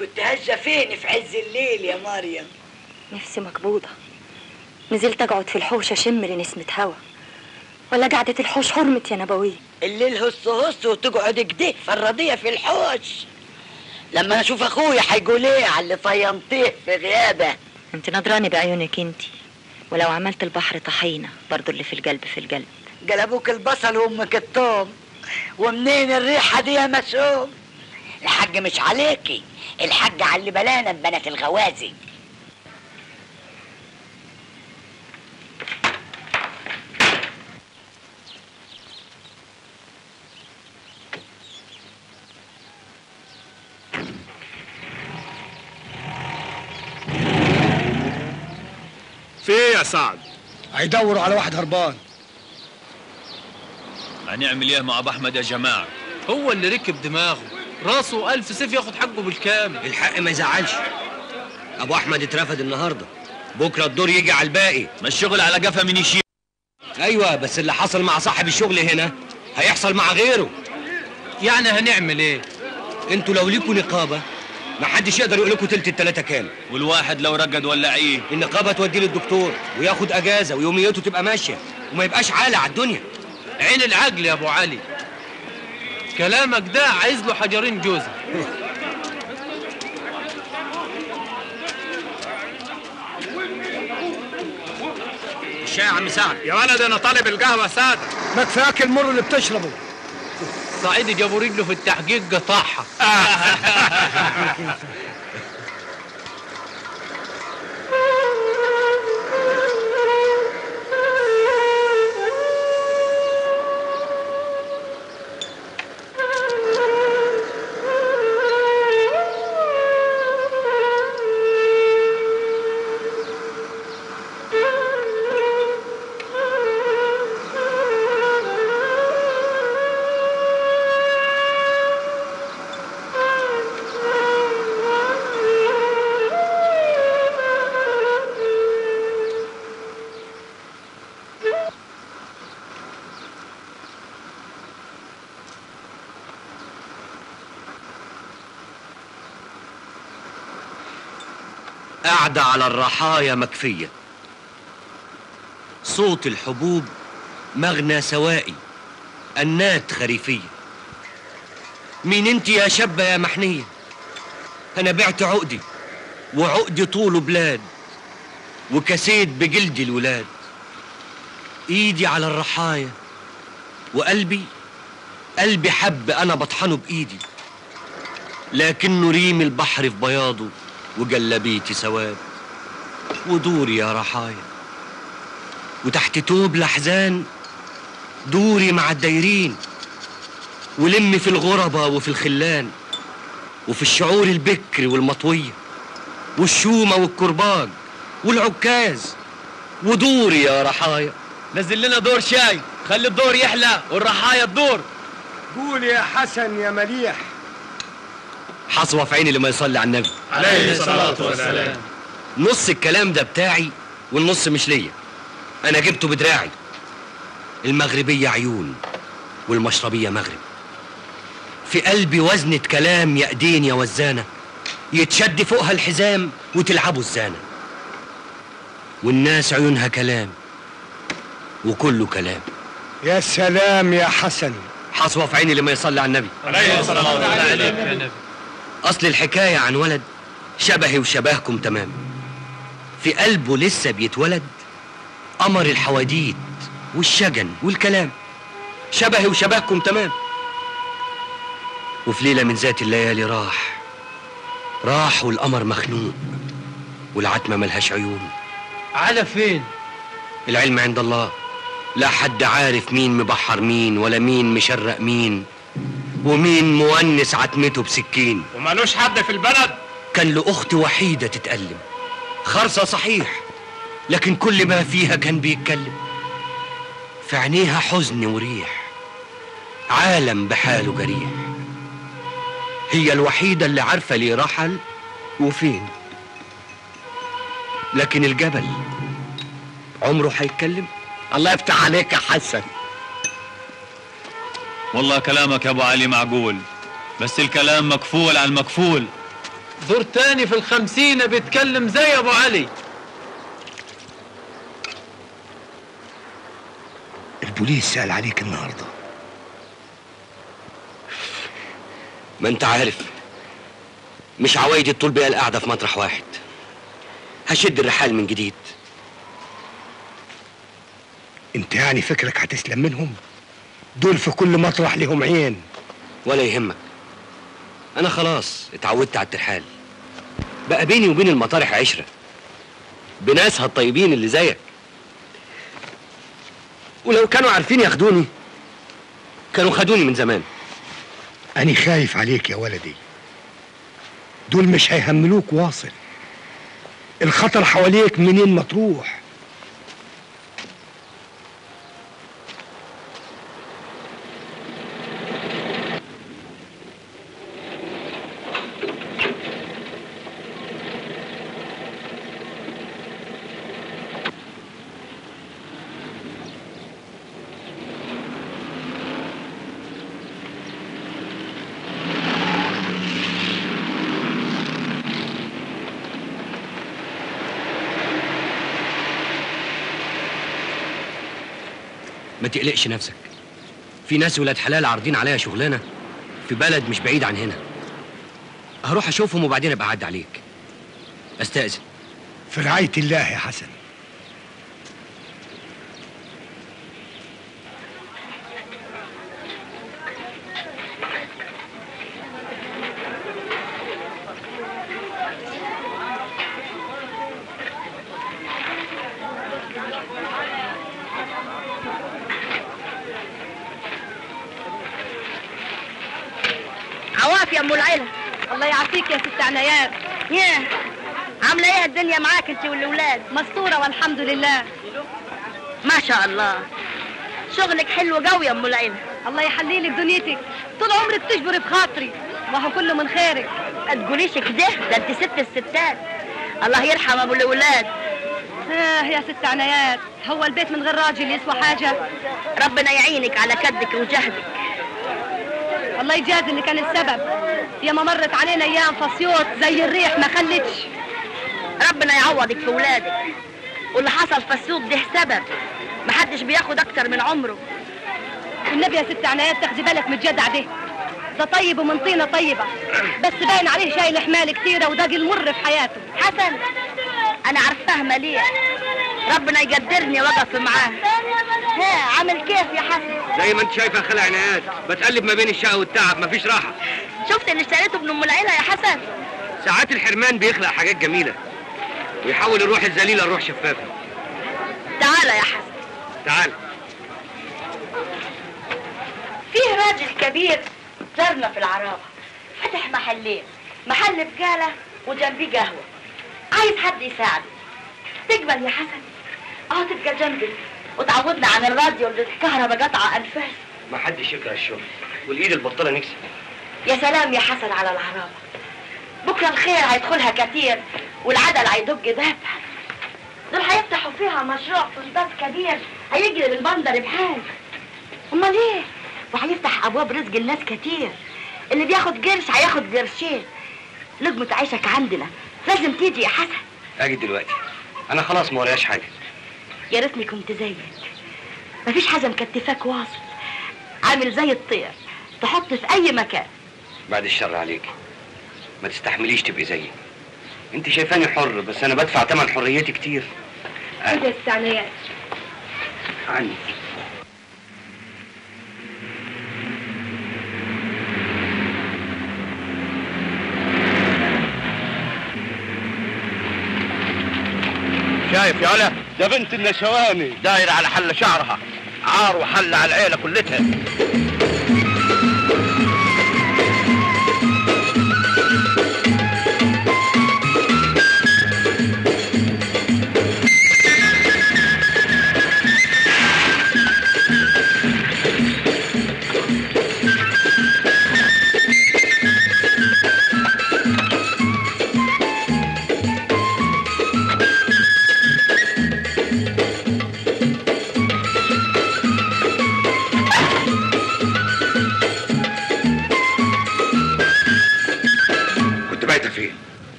كنت هجة فين في عز الليل يا مريم نفسي مقبوضة نزلت أقعد في الحوش أشم نسمة هوا ولا قعدة الحوش حرمت يا نبوية الليل هص هص وتقعد كده فرضية في الحوش لما اشوف اخويا هيقول ايه على اللي طينتيه في غيابه انت نظراني بعيونك انت ولو عملت البحر طحينة برضو اللي في القلب في القلب قلبوك البصل وامك التوم ومنين الريحه دي يا مسوم الحاج مش عليكي الحاج على اللي بلانا بنات الغوازي في ايه يا سعد هيدوروا على واحد هربان هنعمل ايه مع ابو احمد يا جماعه هو اللي ركب دماغه راسه ألف سيف ياخد حقه بالكامل الحق ما يزعلش ابو احمد اترفد النهارده بكره الدور يجي على الباقي ما الشغل على قفا من يشيل ايوه بس اللي حصل مع صاحب الشغل هنا هيحصل مع غيره يعني هنعمل ايه انتوا لو ليكوا نقابه ما حدش يقدر يقول لكم تلت التلاته كام والواحد لو رقد ولا ايه النقابه توديه للدكتور وياخد اجازه ويوميته تبقى ماشيه وما يبقاش عالة على الدنيا عين العقل يا ابو علي كلامك ده عايز له حجرين جوزة الشاي يا عم سعد يا ولد انا طالب القهوه ساده ما كفاك المر اللي بتشربه صعيدي جابوا رجله في التحقيق قطعها قاعدة على الرحايا مكفية صوت الحبوب مغنى سوائي أنات خريفية مين انت يا شابة يا محنية أنا بعت عقدي وعقدي طوله بلاد وكسيت بجلدي الولاد ايدي على الرحايا وقلبي قلبي حب انا بطحنه بايدي لكنه ريم البحر في بياضه وجلبيتي سواد ودوري يا رحايا وتحت توب الاحزان دوري مع الدايرين ولمي في الغربة وفي الخلان وفي الشعور البكر والمطوية والشومة والكرباج والعكاز ودوري يا رحايا نزل لنا دور شاي خلي الدور يحلى والرحايا تدور قول يا حسن يا مليح حصوة في عيني لما يصلي على النبي عليه الصلاه والسلام نص الكلام ده بتاعي والنص مش ليا انا جبته بدراعي المغربية عيون والمشربية مغرب في قلبي وزنة كلام يا ايدين يا وزانة يتشد فوقها الحزام وتلعبوا الزانة والناس عيونها كلام وكله كلام يا سلام يا حسن حصوة في عيني لما يصلي على النبي عليه الصلاه والسلام عليك يا نبي أصل الحكاية عن ولد شبهي وشبهكم تمام في قلبه لسه بيتولد قمر الحواديت والشجن والكلام شبهي وشبهكم تمام وفي ليلة من ذات الليالي راح راح والقمر مخنوق والعتمة ملهاش عيون على فين العلم عند الله لا حد عارف مين مبحر مين ولا مين مشرق مين ومين مونس عتمته بسكين ومالوش حد في البلد كان له أخت وحيدة تتألم خرصة صحيح لكن كل ما فيها كان بيتكلم في عينيها حزن وريح عالم بحاله جريح هي الوحيدة اللي عارفة ليه رحل وفين لكن الجبل عمره هيتكلم الله يفتح عليك يا حسن والله كلامك يا ابو علي معقول بس الكلام مكفول على المكفول دور تاني في الخمسين بيتكلم زي ابو علي البوليس سأل عليك النهارده ما انت عارف مش عوايدي الطول بيها القعدة في مطرح واحد هشد الرحال من جديد انت يعني فكرك هتسلم منهم دول في كل مطرح لهم عين ولا يهمك انا خلاص اتعودت على الترحال بقى بيني وبين المطارح عشرة بناسها الطيبين اللي زيك ولو كانوا عارفين ياخدوني كانوا خدوني من زمان أنا خايف عليك يا ولدي دول مش هيهملوك واصل الخطر حواليك منين ما تروح ما تقلقش نفسك في ناس ولاد حلال عارضين عليا شغلانه في بلد مش بعيد عن هنا هروح اشوفهم وبعدين ابقى اعدي عليك استاذن في رعاية الله يا حسن عواف يا ام العيله الله يعافيك يا ست عنايات ياه عامله ايه الدنيا معاك انت والاولاد مستوره والحمد لله ما شاء الله شغلك حلو قوي يا ام العيله الله يحلي لك دنيتك طول عمرك تجبري بخاطري ما هو كله من خيرك ما تقوليش كده ده انت ست الستات الله يرحم ابو الاولاد اه يا ست عنايات هو البيت من غير راجل يسوى حاجه ربنا يعينك على كدك وجهدك الله يجازي اللي كان السبب يا ما مرت علينا ايام فصيوط زي الريح ما خلتش ربنا يعوضك في ولادك واللي حصل فسيوط ده سبب محدش بياخد اكتر من عمره النبي يا ست عنايات تاخدي بالك من الجدع ده ده طيب ومن طينه طيبه بس باين عليه شايل حمال كتيره وده المر في حياته حسن انا عارفاه مليح ربنا يقدرني واقف معاه ها عامل كيف يا حسن زي ما انت شايفه يا خالة عنايات بتقلب ما بين الشقه والتعب مفيش راحه شفت اللي اشتريته ابن ام العيله يا حسن ساعات الحرمان بيخلق حاجات جميله ويحول الروح الذليله لروح شفافه تعالى يا حسن تعال فيه راجل كبير زارنا في العرابة فتح محلين محل بقالة وجنبيه قهوة عايز حد يساعده تقبل يا حسن اه تبقى جنبي وتعودنا عن الراديو اللي الكهرباء قطعة أنفاس ما حدش يكره الشغل والايد البطاله نكسب يا سلام يا حسن على العرابة بكرة الخير هيدخلها كتير والعدل هيدق بابها دول هيفتحوا فيها مشروع فندق كبير هيجري بالبندر بحال امال ايه وهيفتح ابواب رزق الناس كتير اللي بياخد قرش هياخد قرشين لقمة عيشك عندنا لازم تيجي يا حسن اجي دلوقتي انا خلاص ما وراياش حاجه يا ريتني كنت زيك مفيش حاجة مكتفاك واصل عامل زي الطير تحط في أي مكان بعد الشر عليك ما تستحمليش تبقي زيي انت شايفاني حر بس انا بدفع ثمن حريتي كتير كده استعنيات عني شايف يا ولا ده بنت النشواني داير على حل شعرها عار وحل على العيله كلتها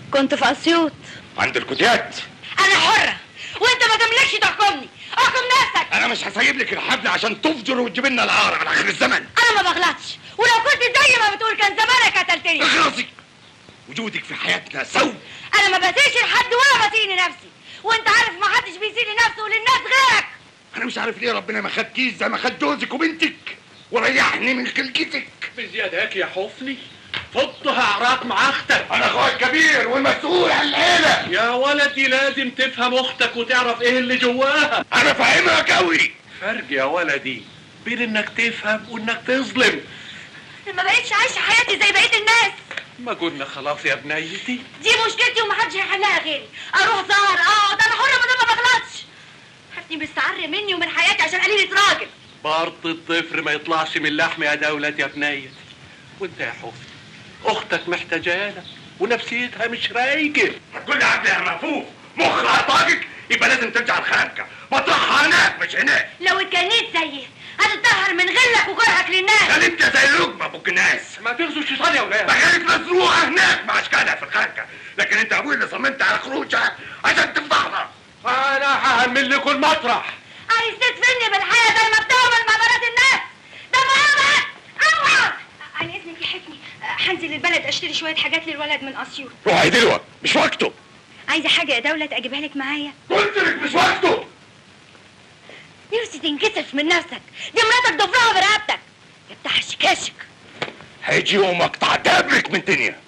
كنت في اسيوط عند الكوتيات انا حره وانت ما تملكش تحكمني احكم نفسك انا مش هسيب لك الحبل عشان تفجر وتجيب لنا العار على اخر الزمن انا ما بغلطش ولو كنت زي ما بتقول كان زمانك قتلتني اخلصي وجودك في حياتنا سو انا ما بسيش لحد ولا بسيء لنفسي وانت عارف ما حدش بيسيء لنفسه وللناس غيرك انا مش عارف ليه ربنا ما خدكيش زي ما خد جوزك وبنتك وريحني من خلقتك بزيادك يا حفني فضها عراق مع اختك انا اخويا الكبير والمسؤول عن العيله يا ولدي لازم تفهم اختك وتعرف ايه اللي جواها انا فاهمك قوي فرق يا ولدي بين انك تفهم وانك تظلم ما بقتش عايشه حياتي زي بقيه الناس ما قلنا خلاص يا بنيتي دي مشكلتي ومحدش هيحلها غيري اروح ظهر اقعد انا حره ما دام ما بغلطش حفني مستعر مني ومن حياتي عشان قليلة راجل برط الضفر ما يطلعش من لحم يا دولة يا بنيتي وانت يا حفني اختك محتاجانا ونفسيتها مش رايقه هتقول لي عبد يا مهفوف مخها طاقك يبقى لازم ترجع الخانقه مطرحها هناك مش هناك لو اتجنيت زيي هتتدهر من غلك وكرهك للناس خليك زي اللقمه ابوك الناس ما تغزوا الشيطان يا ولاد بخليك مزروعه هناك مع اشكالها في الخانقه لكن انت ابوي اللي صممت على خروجها عشان تفضحنا انا هعمل لكم المطرح عايز تدفني بالحياة زي ما بتعمل مع بنات الناس ده مهمة اوعى عن اذنك يا حفني هنزل البلد اشتري شوية حاجات للولد من اسيوط روحي دلوقتي مش وقته عايزة حاجة يا دولة اجيبها لك معايا قلت لك مش وقته نفسي تنكسف من نفسك دي مراتك ضفرها برقبتك يا بتاع الشكاشك هيجي يومك تعتبرك من دنيا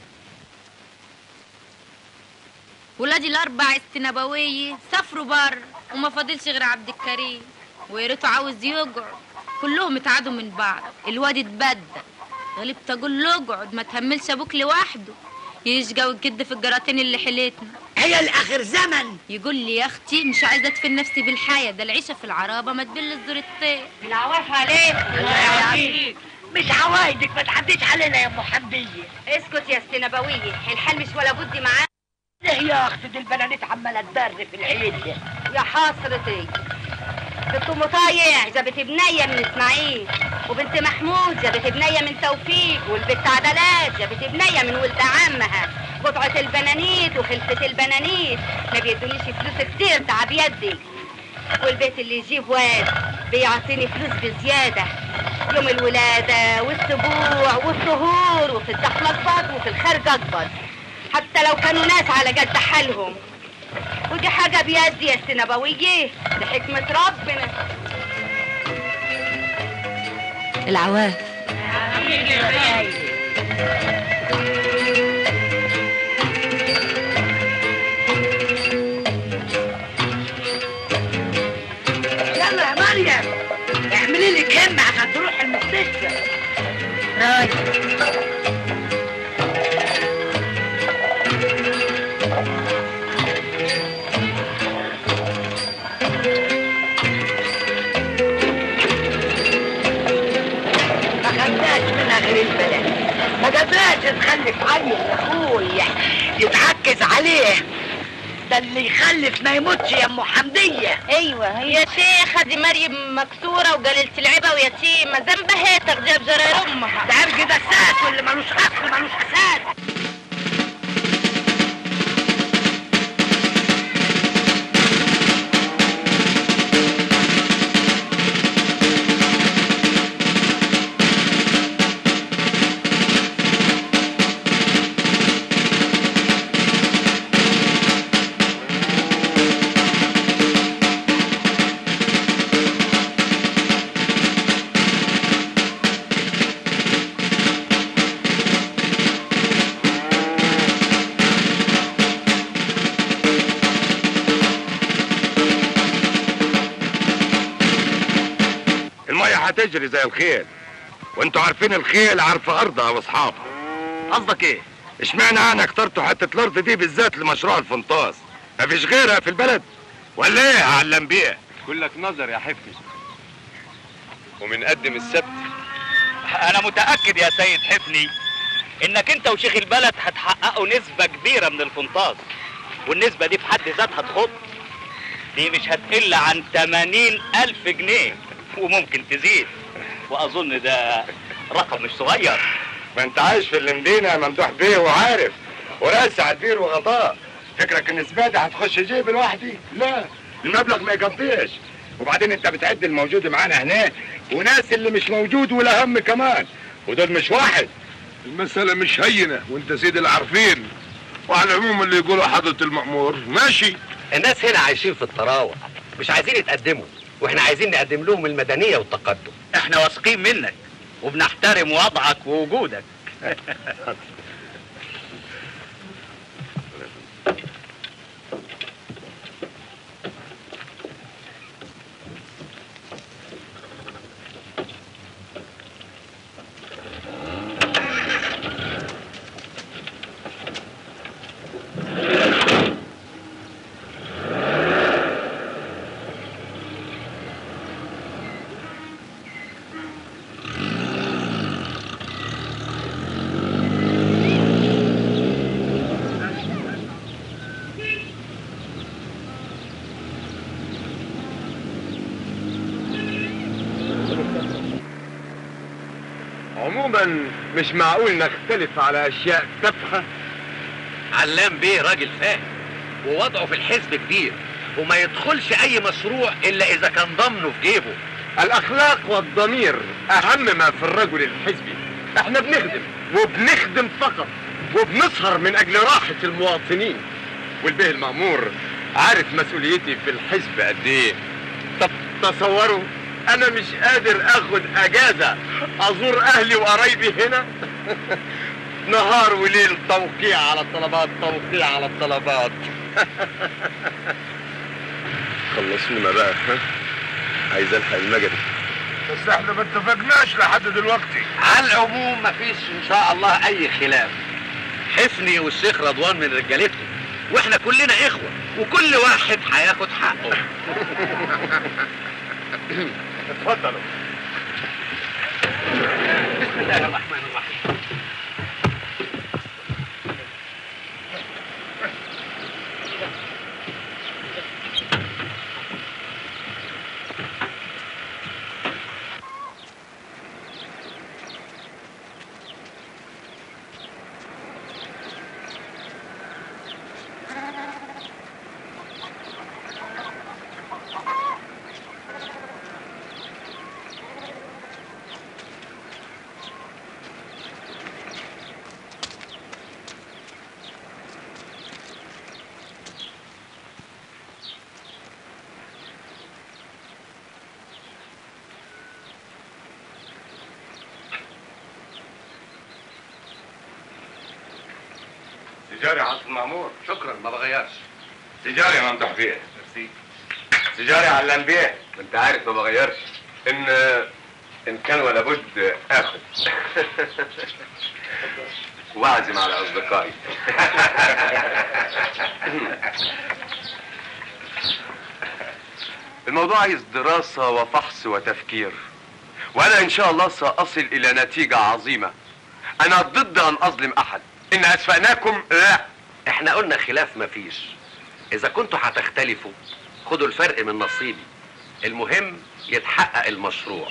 ولادي الاربع السنبويه سافروا بر وما فاضلش غير عبد الكريم ويا ريته عاوز يقعد كلهم اتعادوا من بعض الواد اتبدل غلبت اقول له اقعد ما تهملش ابوك لوحده يشقى ويكد في الجراتين اللي حليتنا هي الاخر زمن يقول لي يا اختي مش عايزه ادفن نفسي بالحياه ده العيشه في العرابه ما تبل الزور الطير العواف عليك مش عوايدك ما تعديش علينا يا ام حمديه اسكت يا السنبوية الحال مش ولا بد معاه ليه يا اختي دي البنانيت عماله تبر في العيد يا حسرتي بنت ام طايع جابت بنية من اسماعيل وبنت محمود جابت بنية من توفيق والبنت عدلات جابت بنية من ولد عمها قطعة البنانيت وخلفة البنانيت ما بيدونيش فلوس كتير تعب يدي والبيت اللي يجيب واد بيعطيني فلوس بزيادة يوم الولادة والسبوع والطهور وفي الدخل أقبض وفي الخارج أقبض حتى لو كانوا ناس على قد حالهم ودي حاجة بيدي يا السنبوية لحكمة ربنا العواف يلا يا مريم اعملي لي كم عشان تروح المستشفى رايح ما خدناش منها غير البلد ما قدرناش نخلف عيل يا اخويا يتعكز عليه ده اللي يخلف ما يموتش يا ام حمديه ايوه يا شيخة دي مريم مكسورة وقليلة العبة ويتيمة ذنبها هي تغجب جرار امها ده عرق ده السات واللي ملوش اصل ملوش اساس المية هتجري زي الخيل وانتوا عارفين الخيل عارفة ارضها واصحابها قصدك ايه اشمعنى انا اخترتوا حتة الارض دي بالذات لمشروع الفنطاس مفيش غيرها في البلد ولا ايه اعلم بيها كلك نظر يا حفني ومنقدم السبت انا متاكد يا سيد حفني انك انت وشيخ البلد هتحققوا نسبه كبيره من الفنطاس والنسبه دي في حد ذاتها تخط دي مش هتقل عن 80 الف جنيه وممكن تزيد واظن ده رقم مش صغير ما انت عايش في اللمدينة يا ممدوح بيه وعارف وراسع على البير وغطاه فكرك ان زباده هتخش جيب لوحدي لا المبلغ ما يقضيش وبعدين انت بتعد الموجود معانا هنا وناس اللي مش موجود ولا هم كمان ودول مش واحد المسألة مش هينة وانت سيد العارفين وعلى العموم اللي يقولوا حضرة المأمور ماشي الناس هنا عايشين في الطراوة مش عايزين يتقدموا واحنا عايزين نقدم لهم المدنية والتقدم احنا واثقين منك وبنحترم وضعك ووجودك عموما مش معقول نختلف على اشياء تافهه علام بيه راجل فاهم ووضعه في الحزب كبير وما يدخلش اي مشروع الا اذا كان ضمنه في جيبه الاخلاق والضمير اهم ما في الرجل الحزبي احنا بنخدم وبنخدم فقط وبنسهر من اجل راحه المواطنين والبيه المامور عارف مسؤوليتي في الحزب قد ايه طب تصوروا انا مش قادر اخد اجازه ازور اهلي وقرايبي هنا نهار وليل توقيع على الطلبات توقيع على الطلبات خلصونا بقى ها عايز الحق المجد بس احنا ما اتفقناش لحد دلوقتي على العموم مفيش ان شاء الله اي خلاف حفني والشيخ رضوان من رجالتهم واحنا كلنا اخوه وكل واحد هياخد حقه اتفضلوا بسم الله الرحمن الرحيم تجاري يا عبد المامور شكرا ما بغيرش تجاري يا ممدوح بيه تجاري علام بيه انت عارف ما بغيرش ان ان كان ولا بد اخد واعزم على اصدقائي الموضوع عايز دراسة وفحص وتفكير وأنا إن شاء الله سأصل إلى نتيجة عظيمة أنا ضد أن أظلم أحد إن أسفأناكم لا احنا قلنا خلاف مفيش اذا كنتوا هتختلفوا خدوا الفرق من نصيبي المهم يتحقق المشروع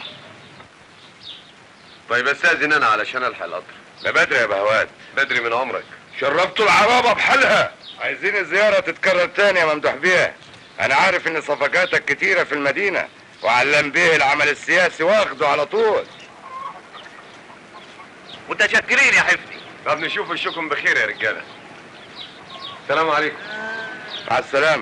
طيب استاذن انا علشان الحق القطر ده بدري يا بهوات بدري من عمرك شربتوا العرابة بحالها عايزين الزيارة تتكرر تاني يا ممدوح بيه انا عارف ان صفقاتك كتيرة في المدينة وعلم بيه العمل السياسي واخده على طول متشكرين يا حفني طب نشوف وشكم بخير يا رجالة السلام عليكم مع السلامة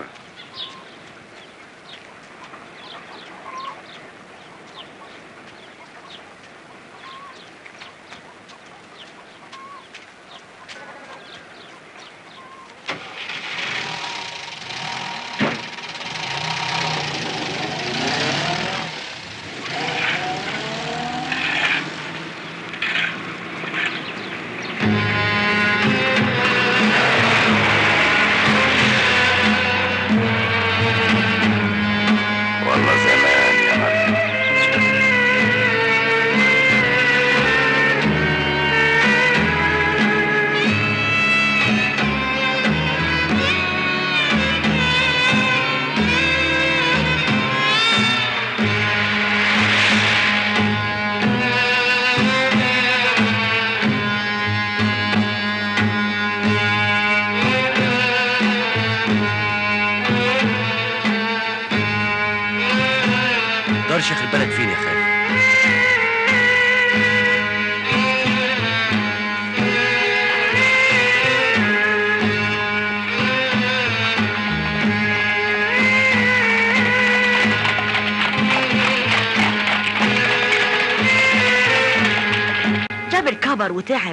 شيخ البلد فين يا خالد جابر كبر وتعب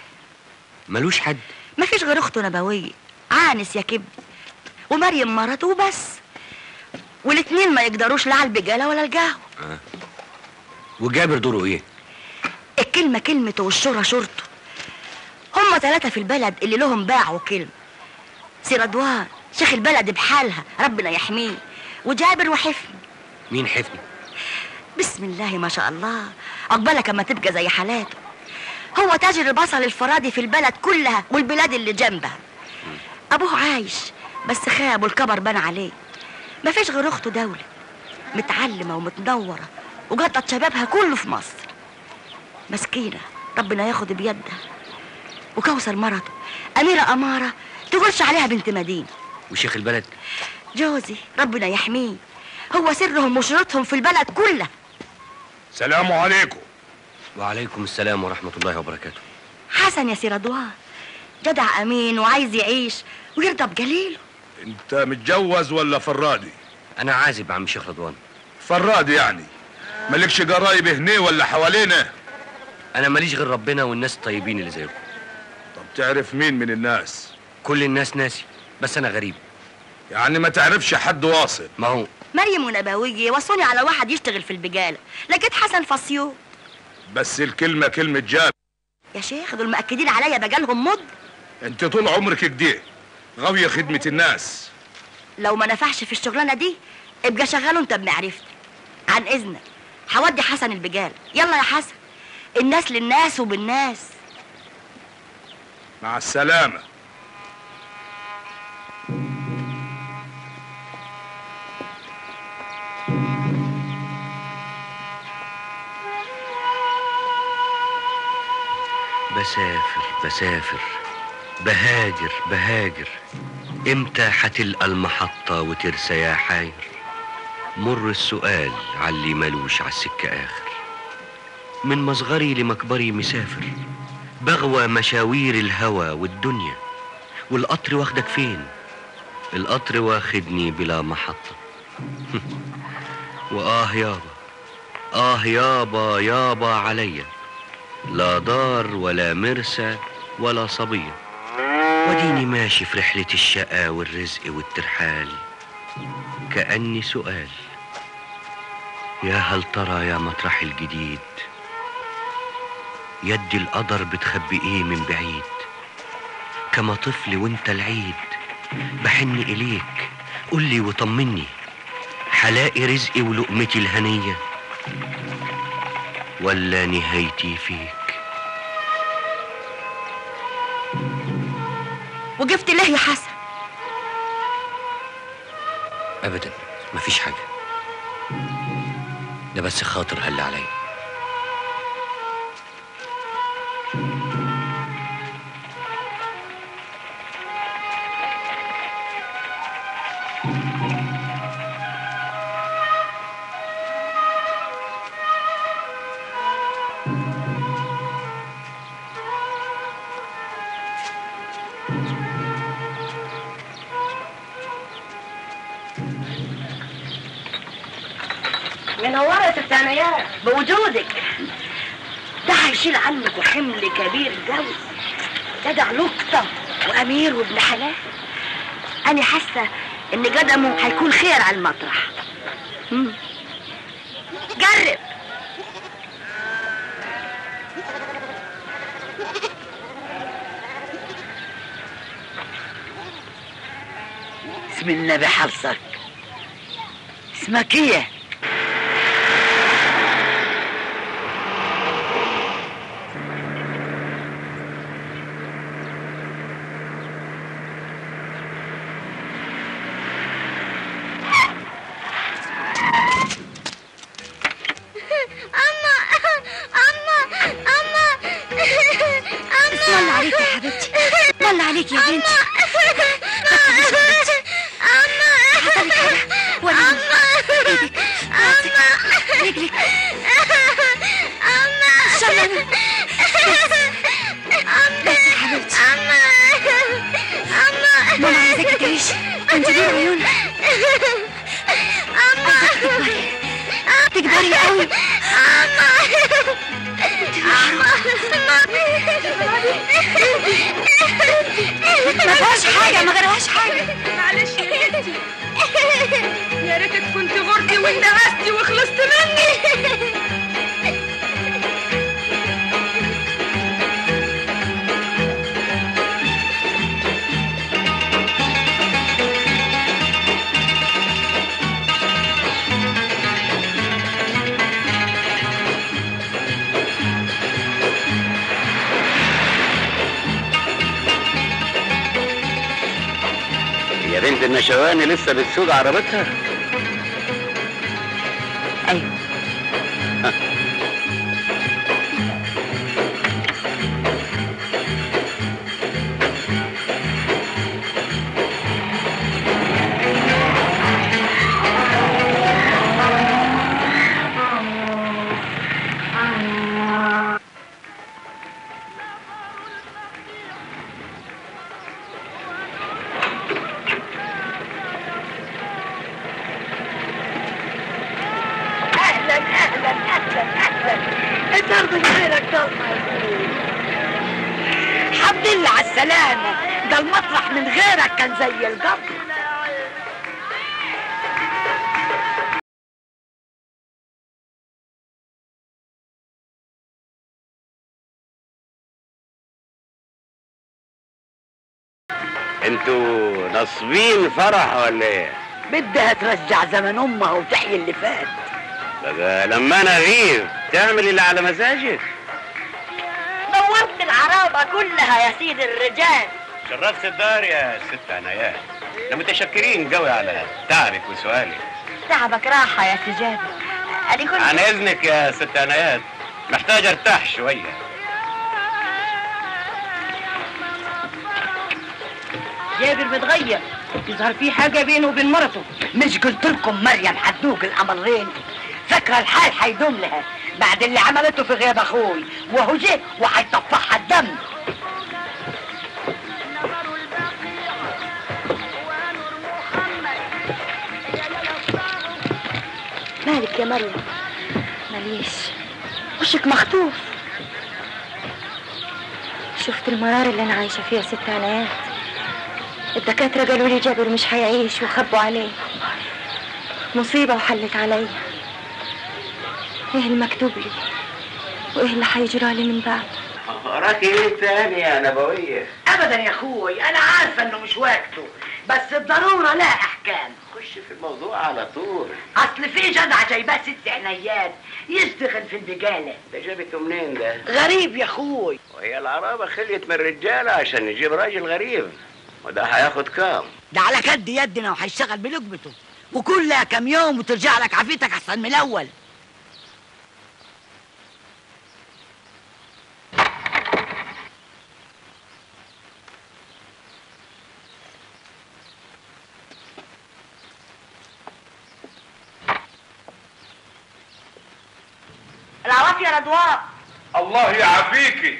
ملوش حد ما فيش غير اخته نبوية عانس يا كب ومريم مرته وبس والاتنين ما يقدروش لا على البجالة ولا القهوة آه. وجابر دوره ايه الكلمة كلمته والشورى شورته هما ثلاثة في البلد اللي لهم باع وكلمة سي رضوان شيخ البلد بحالها ربنا يحميه وجابر وحفني مين حفني بسم الله ما شاء الله عقبالك اما تبقى زي حالاته هو تاجر البصل الفرادي في البلد كلها والبلاد اللي جنبها ابوه عايش بس خاب والكبر بان عليه ما فيش غير اخته دولة متعلمة ومتنورة وقضت شبابها كله في مصر مسكينة ربنا ياخد بيدها وكوثر مرته أميرة أمارة تقولش عليها بنت مدينة وشيخ البلد جوزي ربنا يحميه هو سرهم وشروطهم في البلد كلها سلام عليكم وعليكم السلام ورحمة الله وبركاته حسن يا سي رضوان جدع أمين وعايز يعيش ويرضى بجليله انت متجوز ولا فرادي انا عازب عم شيخ رضوان فرادي يعني مالكش قرايب هنا ولا حوالينا انا ماليش غير ربنا والناس الطيبين اللي زيكم طب تعرف مين من الناس كل الناس ناسي بس انا غريب يعني ما تعرفش حد واصل ما هو مريم ونبوية وصوني على واحد يشتغل في البجالة لقيت حسن فصيو بس الكلمة كلمة جاب يا شيخ دول مأكدين عليا بقالهم مد انت طول عمرك كده غاوية خدمة الناس لو ما نفعش في الشغلانة دي ابقى شغاله انت بمعرفتك عن اذنك هودي حسن البجالة يلا يا حسن الناس للناس وبالناس مع السلامة بسافر بسافر بهاجر بهاجر امتى هتلقى المحطة وترسى يا حاير مر السؤال عاللي ملوش عالسكة آخر من مصغري لمكبري مسافر بغوى مشاوير الهوى والدنيا والقطر واخدك فين القطر واخدني بلا محطة وآه يابا آه يابا يابا عليا لا دار ولا مرسى ولا صبية وديني ماشي في رحلة الشقا والرزق والترحال كأني سؤال يا هل ترى يا مطرح الجديد يد القدر بتخبي ايه من بعيد كما طفل وانت العيد بحن اليك قولي وطمني حلاقي رزقي ولقمتي الهنيه ولا نهايتي فيك وقفت ليه يا حسن ابدا مفيش حاجه ده بس خاطر هل عليا منورة يا ست عنايات بوجودك ده هيشيل عنك حمل كبير قوي جدع لقطة وأمير وابن حلال أنا حاسة إن قدمه هيكون خير على المطرح مم. جرب اسم النبي حفصك اسمك ايه اسم الله عليك يا حبيبتي اسم الله عليك يا بنتي حصلت حاجة وريني ايدك راسك رجلك أما شغلة أما بس يا حبيبتي أما أما ماما عايزاكي تعيشي انت دي عيون أما تكبري قوي ما فيهاش حاجة ما غيرهاش حاجة معلش يا بنتي يا ريتك كنت غرتي واندهستي وخلصت مني يا بنت النشواني لسه بتسوق عربتها ايوه اهلا اهلا اهلا اهلا الدرب غيرك ضلمه يا أخوي. الحمد لله على السلامة ده المطرح من غيرك كان زي القبر انتوا ناصبين فرح ولا ايه؟ بدها ترجع زمن امها وتحيي اللي فات بقى لما انا اغيب تعمل اللي على مزاجك نورت العرابة كلها يا سيد الرجال شرفت الدار يا ست عنايات احنا متشكرين قوي على تعبك وسؤالك تعبك راحة يا سي جابر أدي كنت عن اذنك يا ست عنايات محتاج ارتاح شويه جابر متغير يظهر في حاجة بينه وبين مرته مش قلت لكم مريم هتدوق القمرين فاكرة الحال هيدوم لها بعد اللي عملته في غياب اخوي وهو جه وهيطفحها الدم مالك يا مريم ماليش وشك مخطوف شفت المرار اللي انا عايشه فيها ست عنايات الدكاتره قالوا لي جابر مش هيعيش وخبوا عليه مصيبه وحلت عليا ايه المكتوب لي وايه اللي هيجرى لي من بعد وراك ايه تاني يا نبويه ابدا يا اخوي انا عارفة انه مش وقته بس الضرورة لها احكام خش في الموضوع على طول اصل في جدع جايباه ست عنايات يشتغل في البقالة ده جابته منين ده غريب يا اخوي وهي العرابه خليت من الرجاله عشان نجيب راجل غريب وده هياخد كام ده على كد يدنا وهيشتغل بلقمته وكلها كم يوم وترجع لك عافيتك احسن من الاول العواف يا رضوان الله يعافيكي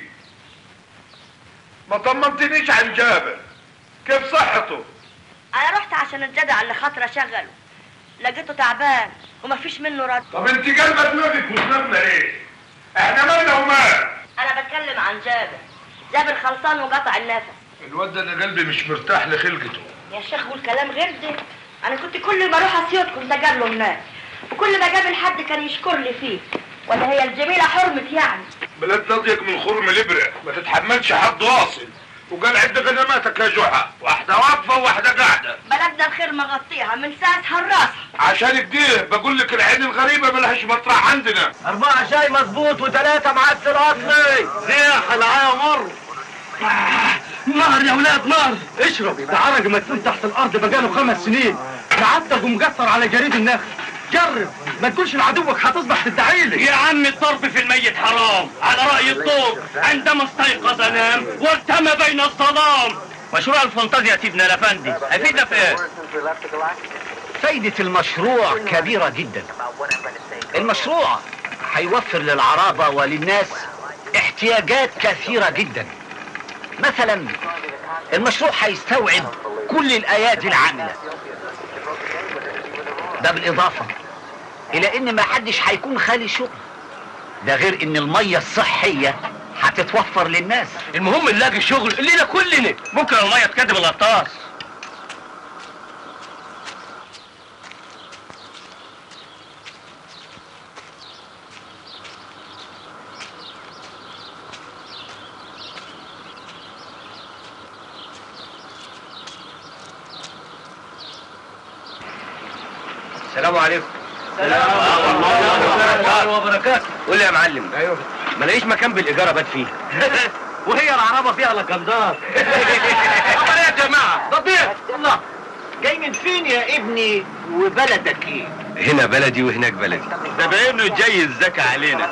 ما طمنتنيش عن جابر كيف صحته أنا رحت عشان الجدع اللي خاطر أشغله لقيته تعبان ومفيش منه رد طب انت قلبة دماغك وشنبنا ليه احنا مالنا ومال أنا بتكلم عن جابر جابر خلصان وقطع النفس الواد ده انا قلبي مش مرتاح لخلقته يا شيخ والكلام غير ده أنا كنت كل ما أروح أسيوط كنت أقابله هناك وكل ما قابل حد كان يشكر لي فيه ولا هي الجميلة حرمة يعني بلاد نضيق من خرم الابره ما تتحملش حد واصل وقال عد غنماتك يا جحا واحده واقفه وواحده قاعده بلدنا الخير مغطيها من ساسها لراسها عشان كده بقول لك العين الغريبه ملهاش مطرح عندنا أربعة شاي مظبوط وثلاثة معسل أصلي ريح العيا مر نار يا ولاد نار اشرب ده عرق مدفون تحت الأرض بقاله خمس سنين معتق ومقصر على جريد النخل جرب ما تقولش لعدوك هتصبح تدعيلي يا عم الضرب في الميت حرام على رأي الطوب عندما استيقظ نام وارتمى بين الظلام مشروع الفانتازيا يا سيدنا الافندي هيفيدنا في ايه؟ فايدة المشروع كبيرة جدا المشروع هيوفر للعرابة وللناس احتياجات كثيرة جدا مثلا المشروع هيستوعب كل الأيادي العاملة ده بالإضافة إلى إن ما حدش هيكون خالي شغل ده غير إن المية الصحية هتتوفر للناس المهم نلاقي شغل لينا كلنا ممكن الميه تكدب الغطاس السلام عليكم السلام ورحمة وبركاته قول لي يا معلم ايوه ما لاقيش مكان بالايجار ابات فيه وهي العربة فيها لكندار أمال يا جماعة ده ضيف الله جاي من فين يا ابني وبلدك ايه هنا بلدي وهناك بلدي ده باين له جاي الزكا علينا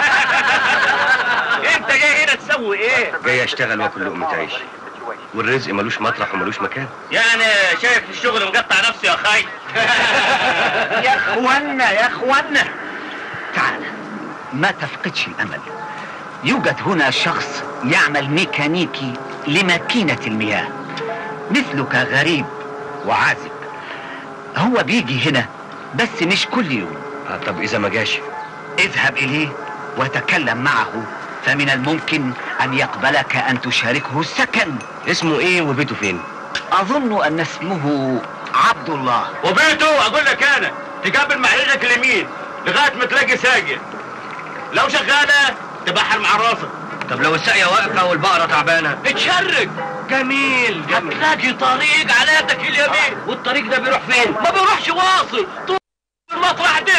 انت جاي هنا تسوي ايه جاي اشتغل واكل لقمة عيش والرزق ملوش مطرح وملوش مكان يعني شايف الشغل مقطع نفسي يا خي يا اخوانا يا اخوانا تعال ما تفقدش الامل يوجد هنا شخص يعمل ميكانيكي لماكينة المياه مثلك غريب وعازب هو بيجي هنا بس مش كل يوم آه طب اذا ما جاش اذهب اليه وتكلم معه فمن الممكن ان يقبلك ان تشاركه السكن اسمه ايه وبيته فين اظن ان اسمه عبد الله وبيته اقول لك انا تقابل مع رجلك اليمين لغايه ما تلاقي ساقيه لو شغاله تبحر مع راسك طب لو الساقية واقفة والبقرة تعبانة اتشرج جميل جميل هتلاقي طريق على يدك اليمين والطريق ده بيروح فين ما بيروحش واصل طول المطرح ده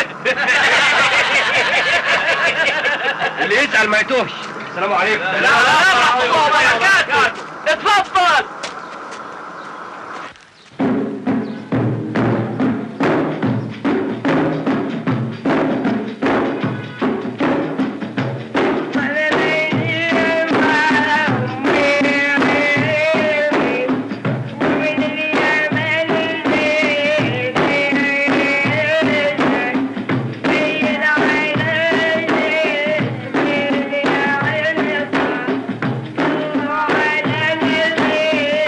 اللي يسأل ما يتوهش السلام عليكم لا لا ورحمة الله وبركاته اتفضل Yeah.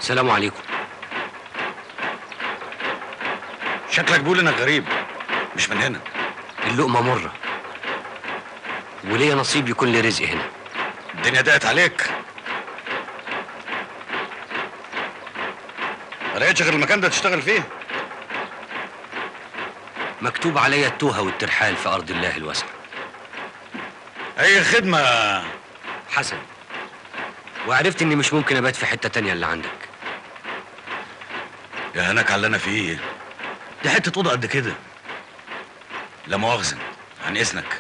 السلام عليكم شكلك بيقول انك غريب مش من هنا اللقمة مرة وليا نصيب يكون لي رزق هنا الدنيا ضاقت عليك ما لقيتش غير المكان ده تشتغل فيه مكتوب عليا التوهة والترحال في أرض الله الواسعة أي خدمة حسن وعرفت إني مش ممكن أبات في حتة تانية اللي عندك يا هناك على اللي انا فيه دي حته اوضه قد كده لا مؤاخذه عن اذنك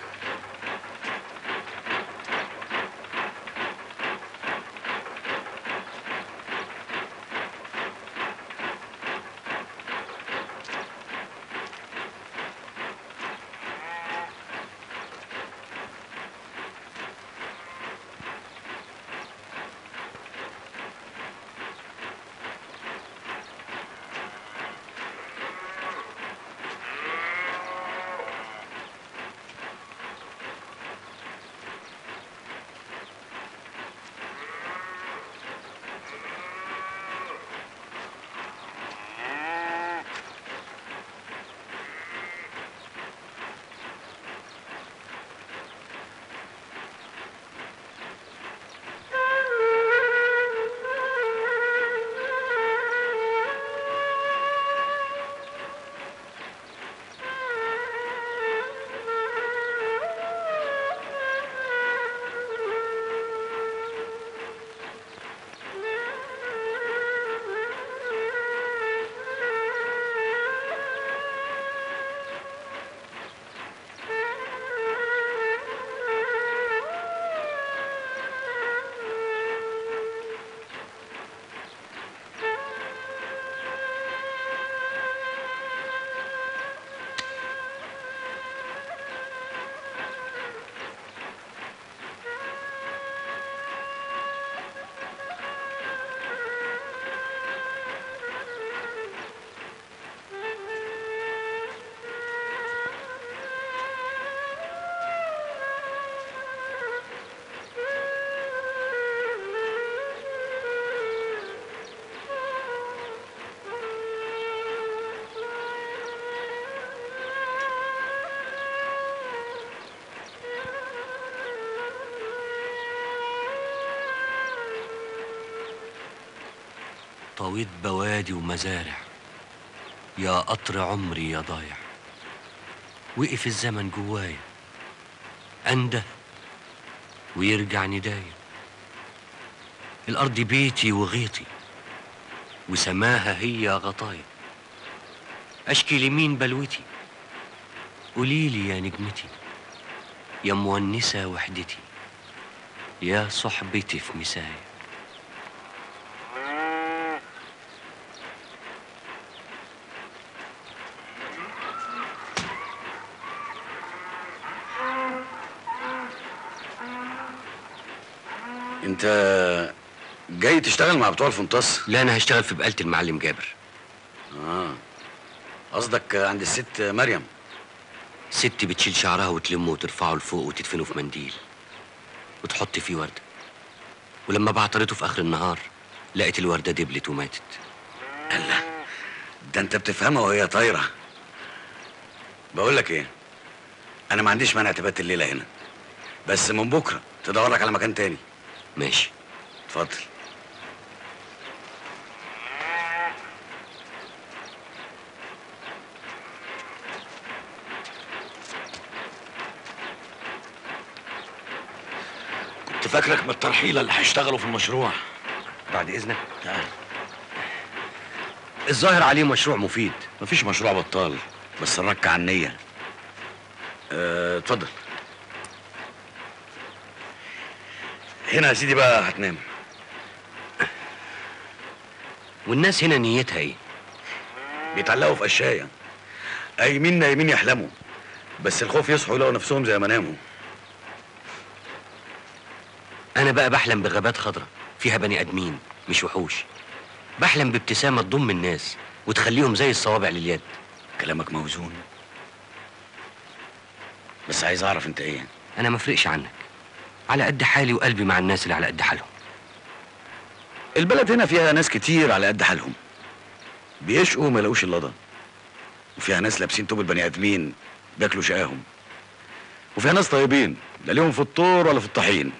طويت بوادي ومزارع يا قطر عمري يا ضايع وقف الزمن جوايا أنده ويرجع ندايا الأرض بيتي وغيطي وسماها هي غطايا أشكي لمين بلوتي قوليلي يا نجمتي يا مونسة وحدتي يا صحبتي في مسايا انت جاي تشتغل مع بتوع الفنطاس لا أنا هشتغل في بقالة المعلم جابر اه قصدك عند الست مريم ست بتشيل شعرها وتلمه وترفعه لفوق وتدفنه في منديل وتحط فيه وردة ولما بعترته في آخر النهار لقيت الوردة دبلت وماتت الله ده انت بتفهمها وهي طايره بقول لك ايه انا ما عنديش مانع تبات الليله هنا بس من بكره تدور لك على مكان تاني ماشي اتفضل كنت فاكرك من الترحيله اللي هيشتغلوا في المشروع بعد إذنك تعال الظاهر عليه مشروع مفيد مفيش مشروع بطال بس نرك على النية اه، اتفضل هنا يا سيدي بقى هتنام والناس هنا نيتها ايه بيتعلقوا في قشاية قايمين نايمين يحلموا بس الخوف يصحوا يلاقوا نفسهم زي ما ناموا انا بقى بحلم بغابات خضراء فيها بني ادمين مش وحوش بحلم بابتسامه تضم الناس وتخليهم زي الصوابع لليد كلامك موزون بس عايز اعرف انت ايه انا ما فرقش عنك على قد حالي وقلبي مع الناس اللي على قد حالهم البلد هنا فيها ناس كتير على قد حالهم بيشقوا ما يلاقوش اللضا وفيها ناس لابسين توب البني ادمين بياكلوا شقاهم وفيها ناس طيبين لا ليهم في الطور ولا في الطحين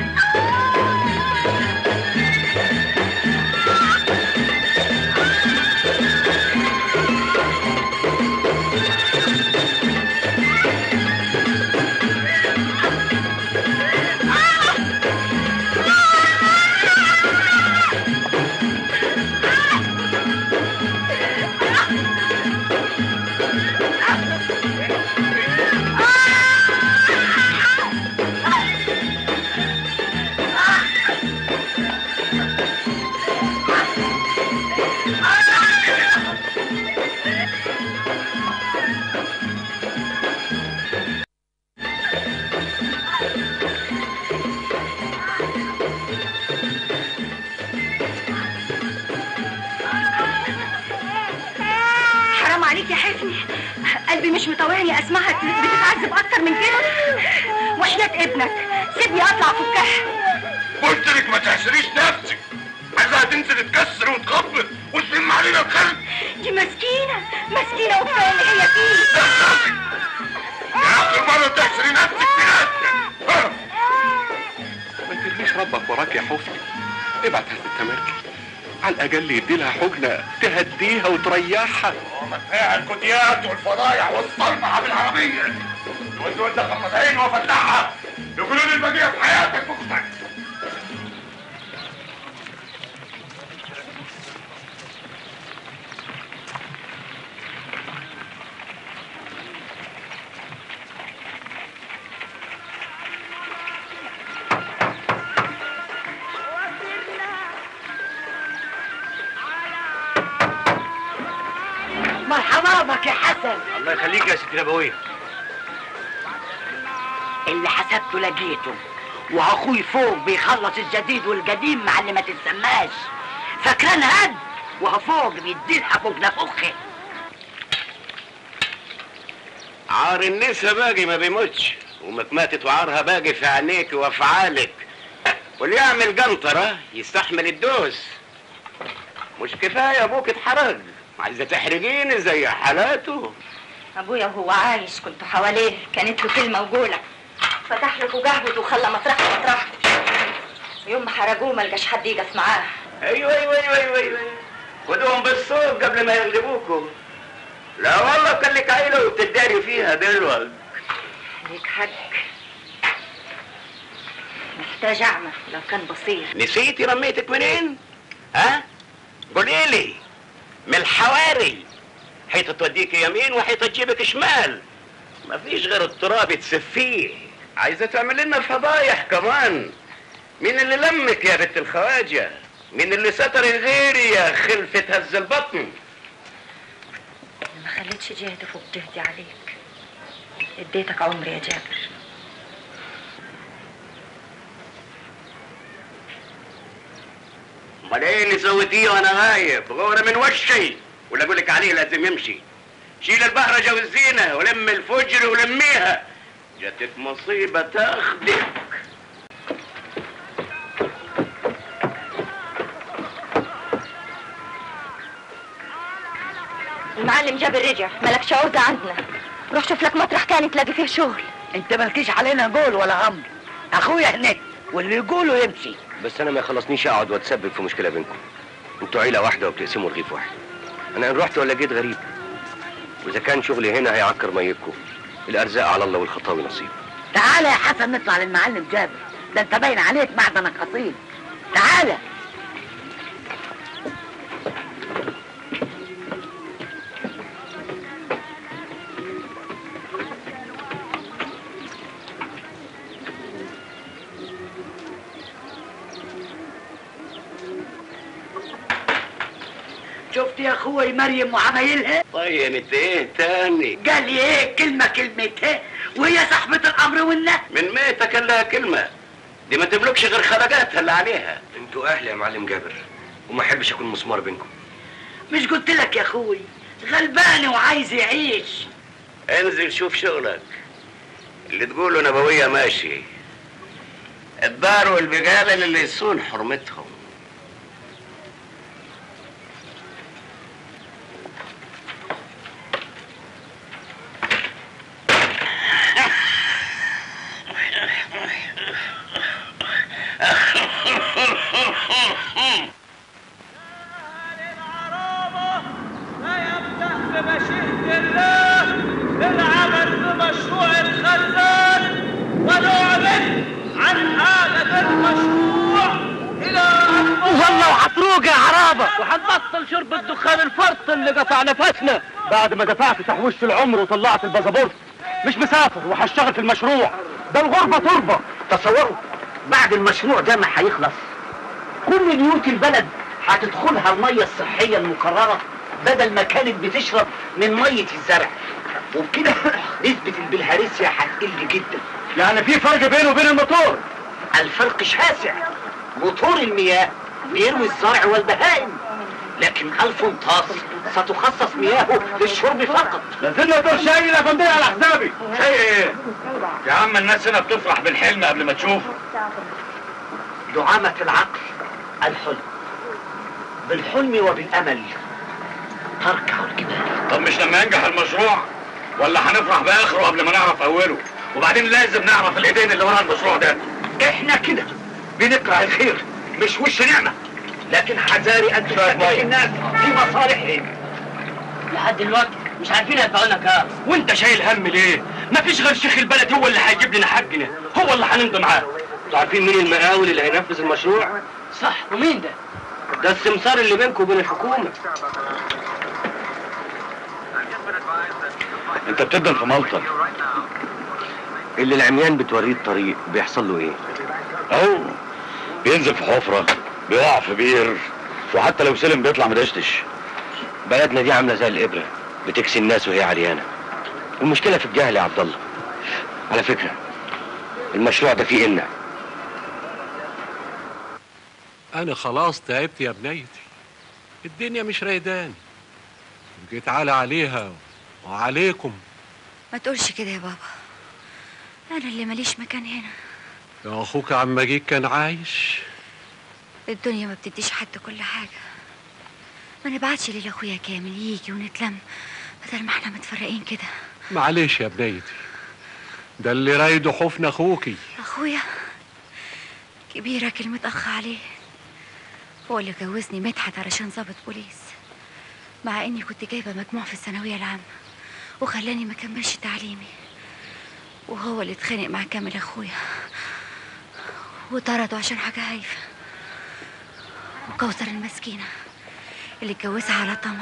حرام عليك يا حسني قلبي مش مطوعني اسمعها بتتعذب اكتر من كده وحياة ابنك سيبني اطلع فكها قلت لك ما تحسريش نفسك عايزها تنزل تكسر وتخبط وتلم علينا الخلق دي مسكينة مسكينة وكفاية اللي هي فيه يا اخر مرة تحسري نفسك بنفسك ما ترميش ربك وراك يا حفني ابعت هات التمركي على الاقل يدي لها حجنه تهديها وتريحها ومتاع الكوتيات والفضايح والصرمعة بالعربية ود ود غمض عيني وافتحها يقولوا لي البقية في حياتك اختك مرحبا بك يا حسن الله يخليك يا ست نبويه اللي حسبته لقيته واخوي فوق بيخلص الجديد والقديم مع اللي ما تتسماش فاكران هد وهو فوق بيدي حبوبنا في اخي عار النسا باقي ما بيموتش ومكماتت وعارها باقي في عينيك وافعالك واللي يعمل قنطرة يستحمل الدوس مش كفاية ابوك اتحرق عايزة تحرجيني زي حالاته ابويا وهو عايش كنت حواليه كانت له كلمه وجوله فتح له وجهبد وخلى مطرحه مطرحه يوم ما حرجوه ما لقاش حد يقف معاه ايوه ايوه ايوه ايوه, أيوة. خدوهم بالصوت قبل ما يغلبوكم لا والله كان لك عيلة وبتداري فيها دلوقتي ليك حق محتاج اعمى لو كان بصير نسيتي رميتك منين؟ ها؟ قولي لي من الحواري حيطة توديك يمين وحيطة تجيبك شمال مفيش غير التراب تسفيه عايزة تعمل لنا فضايح كمان مين اللي لمك يا بنت الخواجة؟ مين اللي ستر غيري يا خلفة هز البطن؟ ما خليتش جهدي فوق جهدي عليك اديتك عمري يا جابر امال ايه اللي سويتيه وانا غايب غورة من وشي ولا اقول لك عليه لازم يمشي شيل البهرجة والزينة ولم الفجر ولميها جاتك مصيبة تاخدك المعلم جابر رجع مالكش عوزة عندنا روح شوف لك مطرح تاني تلاقي فيه شغل انت مالكيش علينا قول ولا امر اخويا هناك واللي يقوله يمشي بس انا ما يخلصنيش اقعد واتسبب في مشكله بينكم انتوا عيله واحده وبتقسموا رغيف واحد انا ان رحت ولا جيت غريب واذا كان شغلي هنا هيعكر ميتكم الارزاق على الله والخطاوي نصيب تعالى يا حسن نطلع للمعلم جابر ده انت باين عليك معدنك اصيل تعالى شفت يا اخوي مريم وعمايلها طيب انت ايه تاني قال لي ايه كلمه كلمتين وهي صاحبه الامر والنهي من ميتك كان لها كلمة دي ما تملكش غير خلقاتها اللي عليها انتوا اهلي يا معلم جابر وما احبش اكون مسمار بينكم مش قلت لك يا اخوي غلبان وعايز يعيش انزل شوف شغلك اللي تقوله نبوية ماشي الدار والبقالة اللي يصون حرمتهم بمشيئة الله بالعمل بمشروع الخزان ونعلن عن هذا المشروع إلى أن والله وحتروق يا عرابة وحنبطل شرب الدخان الفرط اللي قطع نفسنا بعد ما دفعت تحويشة العمر وطلعت الباسبورت مش مسافر وهشتغل في المشروع ده الغربة تربة تصوروا بعد المشروع ده ما هيخلص كل بيوت البلد هتدخلها المية الصحية المكررة بدل ما كانت بتشرب من مية الزرع وبكده نسبة البلهارسيا هتقل جدا يعني في فرق بينه وبين الموتور الفرق شاسع موتور المياه بيروي الزرع والبهائم لكن الفنطاس ستخصص مياهه للشرب فقط نزلنا دور شاي يا فندم على حسابي شيء ايه يا عم الناس هنا بتفرح بالحلم قبل ما تشوفه دعامة العقل الحلم بالحلم وبالأمل تركع الجبال طب مش لما ينجح المشروع ولا هنفرح باخره قبل ما نعرف اوله وبعدين لازم نعرف الايدين اللي ورا المشروع ده احنا كده بنقرأ الخير مش وش نعمة لكن حذاري ان تشكك الناس في مصالحهم لحد دلوقتي مش عارفين هيدفعوا لنا كام وانت شايل هم ليه؟ مفيش غير شيخ البلد هو اللي هيجيب لنا حقنا هو اللي هنمضي معاه انتوا عارفين مين المقاول اللي هينفذ المشروع؟ صح ومين ده؟ ده السمسار اللي بينكم وبين الحكومة انت بتبدأ في مالطا اللي العميان بتوريه الطريق بيحصل له ايه؟ اهو بينزل في حفرة بيقع في بير وحتى لو سلم بيطلع مدشتش بلدنا دي عامله زي الابره بتكسي الناس وهي عريانه المشكله في الجهل يا عبد الله على فكره المشروع ده فيه إلنا انا خلاص تعبت يا بنيتي الدنيا مش رايداني جيت على عليها وعليكم ما تقولش كده يا بابا انا اللي ماليش مكان هنا يا اخوك عم مجيد كان عايش الدنيا ما بتديش حد كل حاجة ما نبعتش ليه لاخويا كامل يجي ونتلم بدل ما احنا متفرقين كده معلش يا بنيتي ده اللي رايده حفن اخوكي اخويا كبيرة كلمة اخ عليه هو اللي جوزني مدحت علشان ضابط بوليس مع اني كنت جايبة مجموع في الثانوية العامة وخلاني ما كملش تعليمي وهو اللي اتخانق مع كامل اخويا وطرده عشان حاجة هايفة وكوثر المسكينة اللي اتجوزها على طمع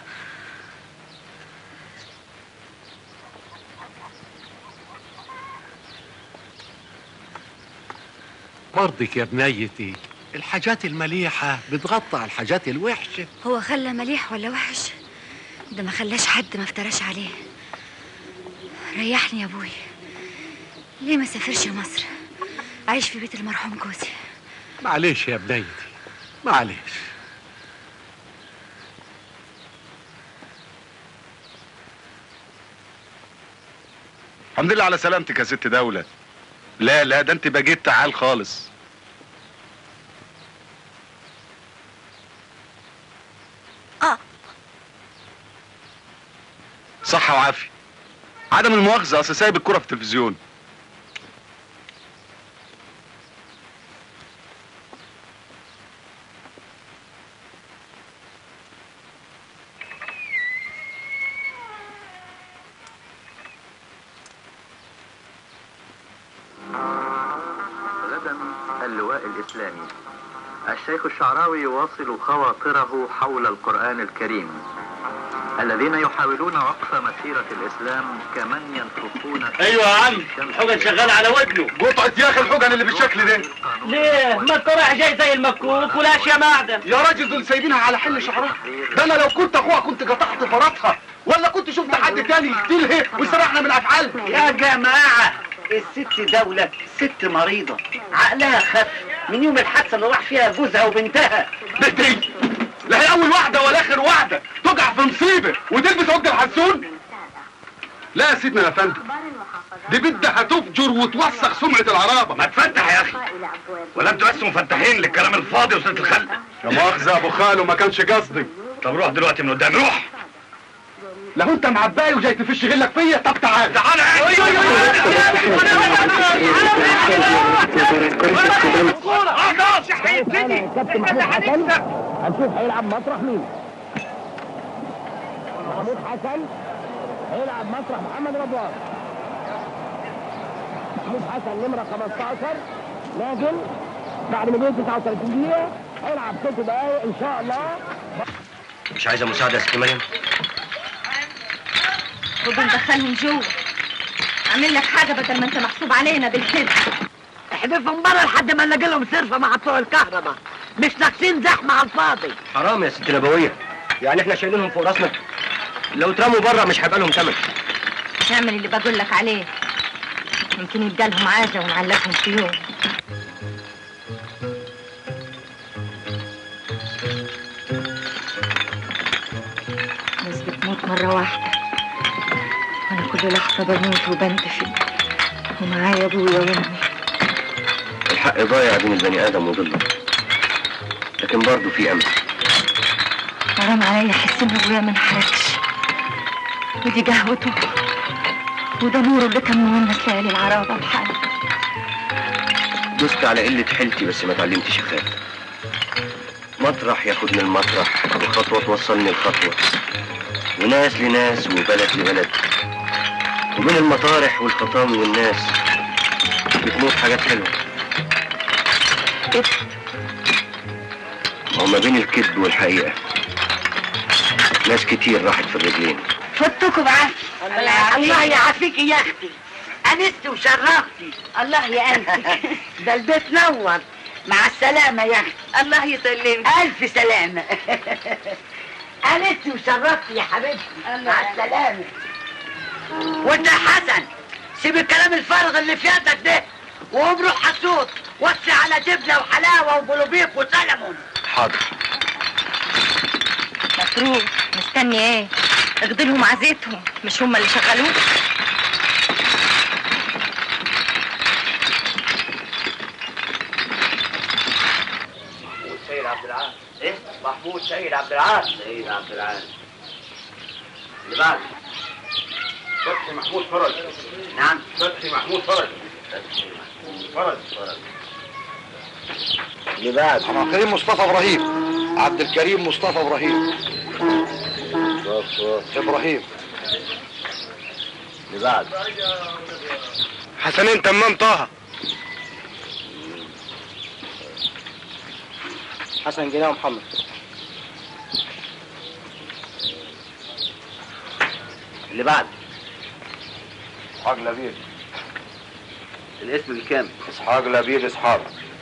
برضك يا بنيتي الحاجات المليحة بتغطى على الحاجات الوحشة هو خلى مليح ولا وحش ده ما خلاش حد ما افتراش عليه ريحني يا ابوي ليه ما سافرش مصر عايش في بيت المرحوم جوزي معلش يا بنيتي معلش الحمد لله على سلامتك يا ست دولة لا لا ده انت بقيت تعال خالص اه صحة وعافية عدم المؤاخذة اصل سايب الكرة في التلفزيون غدا اللواء الإسلامي الشيخ الشعراوي يواصل خواطره حول القرآن الكريم الذين يحاولون وقف مسيرة الإسلام كمن ينفخون ايوه يا عم الحجن شغال على ودنه قطعة يا اخي الحجن اللي بالشكل ده ليه؟ ما انت رايح جاي زي المكوك والاشياء معدن يا راجل دول سايبينها على حل شعرها ده انا لو كنت اخوها كنت قطعت فرطها ولا كنت شفت حد تاني يقتلها وسرحنا من افعالها يا جماعة الست دولة ست مريضة عقلها خف من يوم الحادثة اللي راح فيها جوزها وبنتها بنتي لا هي اول واحدة ولا اخر واحدة تقع في مصيبة وتلبس عقد الحسون لا يا سيدنا يا فندم دي بدها تفجر وتوسخ سمعة العرابة ما تفتح يا اخي ولا انتوا بس مفتحين للكلام الفاضي وصلة الخلق لا مؤاخذة يا ابو خالو ما كانش قصدي طب روح دلوقتي من قدام روح لو انت معباي وجاي تفش غلك فيا طب تعال تعال خلاص حيبتدي احنا هنكسب هنشوف هيلعب مطرح مين محمود حسن هيلعب مسرح محمد رضوان محمود حسن نمرة 15 نازل بعد ما جه 39 دقيقة هيلعب ست دقايق إن شاء الله مش عايزه مساعده يا ست مريم خدوا ندخلهم جوه اعمل لك حاجه بدل ما انت محسوب علينا بالكذب احذفهم بره لحد ما نلاقي لهم صرفه مع بتوع الكهرباء مش ناقصين زحمه على الفاضي حرام يا ست نبويه يعني احنا شايلينهم فوق راسنا لو اترموا بره مش هيبقى لهم ثمن اعمل اللي بقول لك عليه يمكن يبقى لهم عاده ونعلقهم في يوم ناس بتموت مرة واحدة وأنا كل لحظة بموت وبنتفي ومعايا أبويا وأمي الحق ضايع بين البني ادم وضله لكن برضه في امل حرام عليا أحس إن أبويا ما انحرقش ودي قهوته وده نوره اللي كان مونس ليالي العرابة بحاله دوست على قله حيلتي بس ما اتعلمتش اخاف مطرح ياخدني المطرح وخطوه توصلني لخطوه وناس لناس وبلد لبلد وبين المطارح والخطام والناس بتموت حاجات حلوه وما بين الكذب والحقيقه ناس كتير راحت في الرجلين فتكوا بعافية الله يعافيك يا اختي انستي وشرفتي الله يأنسك ده البيت نور مع السلامة يا اختي الله يسلمك ألف سلامة انستي وشرفتي يا حبيبتي مع السلامة وانت يا حسن سيب الكلام الفارغ اللي في يدك ده وقوم روح حسوط وصي على جبنة وحلاوة وبلوبيف وسلمون حاضر مفروض مستني ايه اخد لهم عزيتهم مش هم اللي شغلوك محمود سيد عبد العال ايه محمود سيد عبد العال سيد عبد العال اللي بعد فتحي محمود فرج نعم فتحي محمود فرج فرج فرج اللي بعد عبد الكريم مصطفى ابراهيم عبد الكريم مصطفى ابراهيم ابراهيم اللي بعد حسنين تمام طه حسن جناه ومحمد اللي بعد اسحاق لبيب الاسم الكامل اسحاق لبيب اسحاق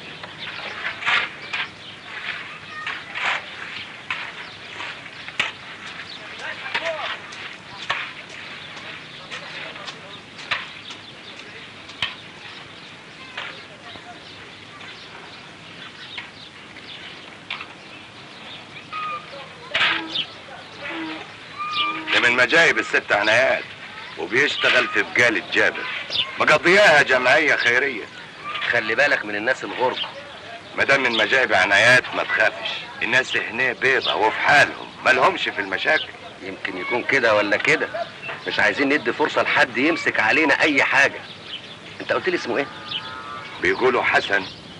ده من مجايب الست عنايات وبيشتغل في بقالة جابر مقضياها جمعية خيرية خلي بالك من الناس الغرب ما دام من مجايب عنايات ما تخافش الناس هنا بيضة وفي حالهم ما لهمش في المشاكل يمكن يكون كده ولا كده مش عايزين ندي فرصه لحد يمسك علينا اي حاجه انت قلت لي اسمه ايه بيقولوا حسن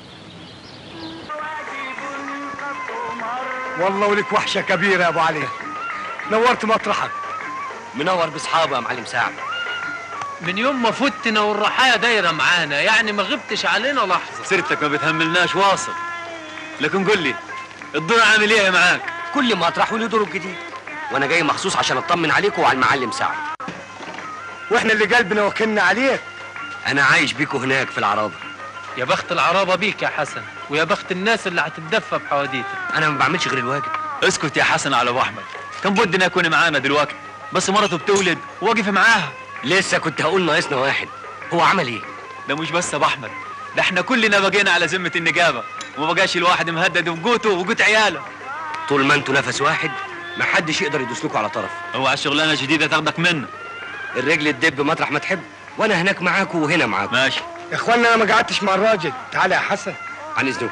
والله ولك وحشه كبيره يا ابو علي نورت مطرحك منور باصحابه يا معلم سعد من يوم ما فتنا والرحايا دايره معانا يعني ما غبتش علينا لحظه سيرتك ما بتهملناش واصل لكن قول لي الدور عامل ايه معاك كل ما اطرح له دور جديد وانا جاي مخصوص عشان اطمن عليكم وعلى المعلم سعد واحنا اللي قلبنا وكلنا عليك انا عايش بيكوا هناك في العرابه يا بخت العرابه بيك يا حسن ويا بخت الناس اللي هتتدفى بحواديتك انا ما بعملش غير الواجب اسكت يا حسن على ابو احمد كان بد انه يكون معانا دلوقتي بس مرته بتولد واقف معاها لسه كنت هقول ناقصنا واحد هو عمل ايه ده مش بس ابو احمد ده احنا كلنا بقينا على ذمه النجابه وما بقاش الواحد مهدد بقوته وقوت عياله طول ما انتوا نفس واحد ما حدش يقدر يدوس لكم على طرف اوعى شغلانه جديده تاخدك منه الرجل تدب مطرح ما تحب وانا هناك معاكم وهنا معاكم ماشي يا اخوانا انا ما قعدتش مع الراجل تعالى يا حسن عن اذنكم